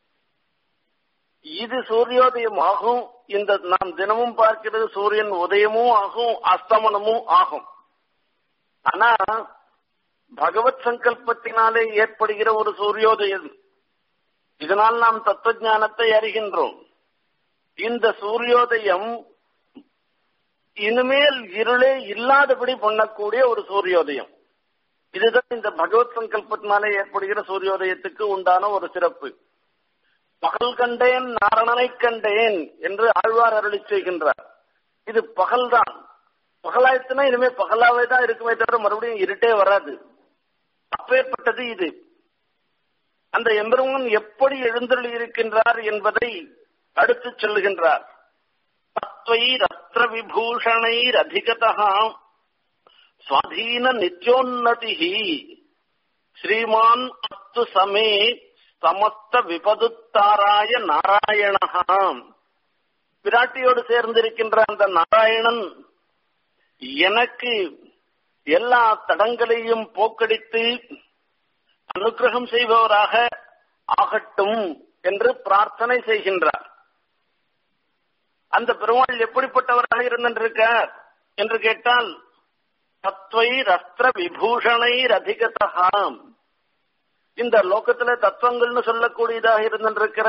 இது சூரியோதயம் ஆகும் இந்த நாம் தினமும் பார்க்கிறது சூரியன் உதயமும் ஆகும் அஸ்தமனமும் ஆகும் ஆனா பகவத் சங்கல்பத்தினாலே ஏற்படுகிற ஒரு சூரியோதயம் இதனால் நாம் தத்துவ ஞானத்தை அறிகின்றோம் இந்த சூரியோதயம் இனிமேல் இருளே இல்லாதபடி பண்ணக்கூடிய ஒரு சூரியோதயம் இதுதான் இந்த பகவத் சங்கல்பத்தினாலே ஏற்படுகிற சூரியோதயத்துக்கு உண்டான ஒரு சிறப்பு பகல் கண்டேன் நாரணனை கண்டேன் என்று ஆழ்வார் அருளி செய்கின்றார் இது பகல்தான் பகலாயத்துனா இனிமே பகலாவே தான் இருக்குமே தவிர மறுபடியும் இருட்டே வராது அப்பேற்பட்டது இது அந்த எம்பெருமன் எப்படி எழுந்தருளி இருக்கின்றார் என்பதை அடுத்து சொல்லுகின்றார் தத்வைரஸ்திர விபூஷணைர் அதிகதா ஸ்வாதீன நித்யோன்னதி ஸ்ரீமான் அஸ்து சமே சமஸ்த விபதுத்தாராய நாராயணா பிராட்டியோடு சேர்ந்திருக்கின்ற அந்த நாராயணன் எனக்கு எல்லா தடங்களையும் போக்கடித்து அனுகிரகம் செய்பவராக ஆகட்டும் என்று பிரார்த்தனை செய்கின்றார் அந்த பெருமாள் எப்படிப்பட்டவராக இருந்திருக்கார் என்று கேட்டால் தத்வை ரஸ்திர விபூஷணைர் அதிகதகாம் இந்த லோகத்துல தத்துவங்கள்னு சொல்லக்கூடியதாக இருந்திருக்கிற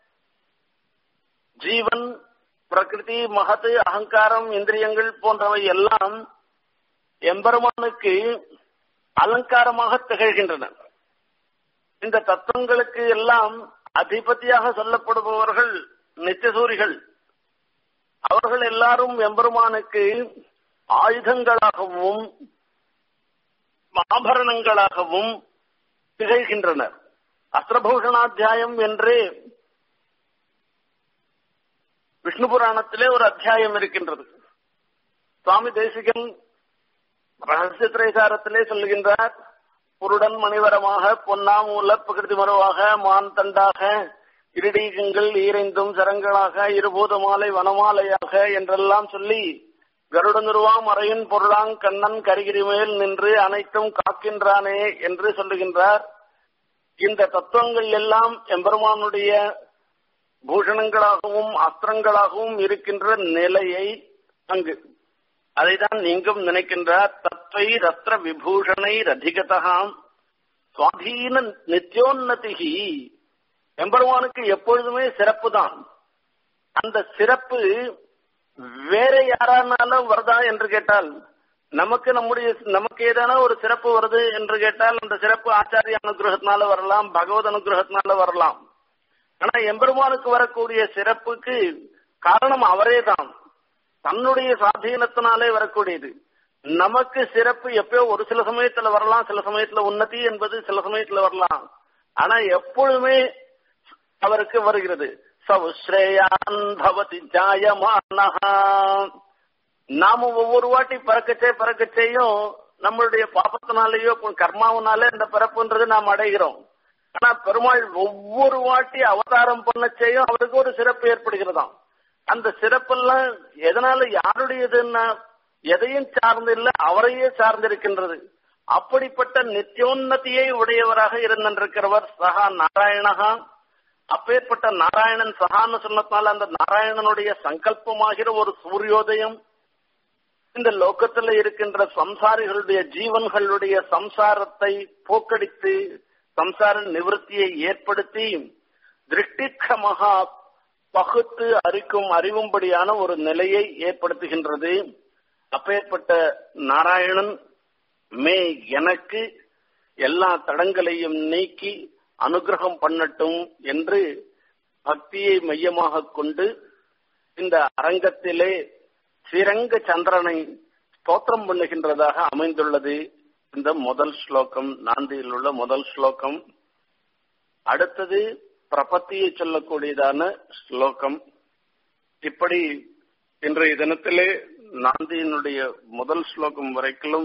ஜீவன் பிரகிருதி மகத்து அகங்காரம் இந்திரியங்கள் போன்றவை எல்லாம் எம்பெருமானுக்கு அலங்காரமாக திகழ்கின்றன இந்த தத்துவங்களுக்கு எல்லாம் அதிபதியாக சொல்லப்படுபவர்கள் நித்தியசூரிகள் அவர்கள் எல்லாரும் எம்பெருமானுக்கு ஆயுதங்களாகவும் ஆபரணங்களாகவும் திகழ்கின்றனர் அஸ்திரபூஷணாத்தியாயம் என்று விஷ்ணு புராணத்திலே ஒரு அத்தியாயம் இருக்கின்றது சுவாமி தேசிகன் ரகசிய திரைசாரத்திலே சொல்லுகின்றார் புருடன் மணிவரமாக பொன்னாமூல பிரகிருதி மரவாக மான் தண்டாக இருடீகங்கள் ஈரைந்தும் சரங்களாக இருபூத மாலை வனமாலையாக என்றெல்லாம் சொல்லி கருட நிறுவாம் அறையின் பொருளாங் கண்ணன் கரிகிரி மேல் நின்று அனைத்தும் காக்கின்றானே என்று சொல்லுகின்றார் இந்த தத்துவங்கள் எல்லாம் எம்பெருமானுடைய பூஷணங்களாகவும் அஸ்திரங்களாகவும் இருக்கின்ற நிலையை அங்கு அதைதான் நீங்கும் நினைக்கின்றார் தத்வை ரத்ர விபூஷணை ரதிகதாம் சுவாதீன நித்தியோன்னதிகி எம்பெருமானுக்கு எப்பொழுதுமே சிறப்பு தான் அந்த சிறப்பு வேற யாரானாலும் வருதா என்று கேட்டால் நமக்கு நம்முடைய நமக்கு ஏதான ஒரு சிறப்பு வருது என்று கேட்டால் அந்த சிறப்பு ஆச்சாரிய அனுகிரகத்தினால வரலாம் பகவத் அனுகிரகத்தினால வரலாம் ஆனா எம்பெருமானுக்கு வரக்கூடிய சிறப்புக்கு காரணம் அவரே தான் தன்னுடைய சாதீனத்தினாலே வரக்கூடியது நமக்கு சிறப்பு எப்பயோ ஒரு சில சமயத்துல வரலாம் சில சமயத்துல உன்னதி என்பது சில சமயத்துல வரலாம் ஆனா எப்பொழுதுமே அவருக்கு வருகிறது சவுஸ்ரேயான் பவதி ஜாயமானஹா நாம ஒவ்வொரு வாட்டி பிறக்கச்சே பிறக்கச்சேயும் நம்மளுடைய பாப்பத்தினாலேயோ கர்மாவனாலே இந்த பிறப்புன்றது நாம் அடைகிறோம் ஆனா பெருமாள் ஒவ்வொரு வாட்டி அவதாரம் பண்ணச்சேயும் அவருக்கு ஒரு சிறப்பு ஏற்படுகிறதாம் அந்த சிறப்பெல்லாம் எதனால யாருடையதுன்னா எதையும் சார்ந்து இல்ல அவரையே சார்ந்திருக்கின்றது அப்படிப்பட்ட நித்தியோன்னதியை உடையவராக இருந்திருக்கிறவர் சகா நாராயணகா அப்பேற்பட்ட நாராயணன் சகான்னு சொன்னதுனால அந்த நாராயணனுடைய சங்கல்பமாகிற ஒரு சூரியோதயம் இந்த லோக்கத்துல இருக்கின்ற சம்சாரிகளுடைய ஜீவன்களுடைய சம்சாரத்தை போக்கடித்து சம்சார நிவர்த்தியை ஏற்படுத்தி திருஷ்டிக்ஷமகா பகுத்து அறிக்கும் அறிவும்படியான ஒரு நிலையை ஏற்படுத்துகின்றது அப்பேற்பட்ட நாராயணன் மே எனக்கு எல்லா தடங்களையும் நீக்கி அனுகிரகம் பண்ணட்டும் என்று பக்தியை மையமாக கொண்டு இந்த அரங்கத்திலே ஸ்ரீரங்க சந்திரனை ஸ்தோத்திரம் பண்ணுகின்றதாக அமைந்துள்ளது இந்த முதல் ஸ்லோகம் நாந்தியில் உள்ள முதல் ஸ்லோகம் அடுத்தது பிரபத்தியை சொல்லக்கூடியதான ஸ்லோகம் இப்படி இன்றைய தினத்திலே நாந்தியினுடைய முதல் ஸ்லோகம் வரைக்கும்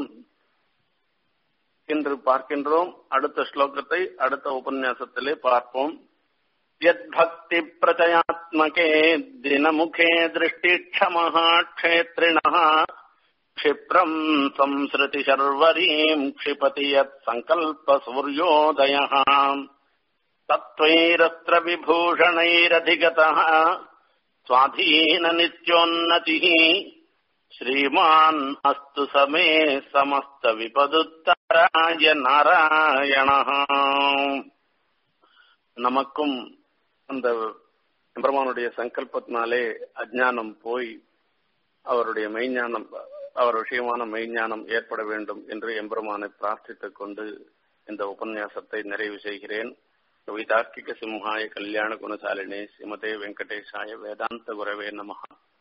இன்று பார்க்கின்றோம் அடுத்த ஸ்லோகத்தை அடுத்த உபன்யாசத்திலே பார்ப்போம் யத்பக்தி பிரச்சயாத்மகே தினமுகே திருஷ்டிக்ஷமः க்ஷேத்ரிணः क्षिप्रम् संसृति शर्वरीम् क्षिपति यत् सङ्कल्प सूर्योदयः तत्त्वैरत्र विभूषणैरधिगतः स्वाधीननित्योन्नतिः श्रीमान् अस्तु समे समस्तविपदुत्तराय नारायणः நமக்கும் அந்த பெருமானுடைய சங்கல்பத்தினாலே அஜ்ஞானம் போய் அவருடைய மெய்ஞானம் அவர் விஷயமான மெய்ஞானம் ஏற்பட வேண்டும் என்று எம்பெருமானை பிரார்த்தித்துக் கொண்டு இந்த உபன்யாசத்தை நிறைவு செய்கிறேன் கவிதார்க்கிக சிம்ஹாய கல்யாண குணசாலினே ஸ்ரீமதே வெங்கடேஷாய வேதாந்த குரவே நமஹா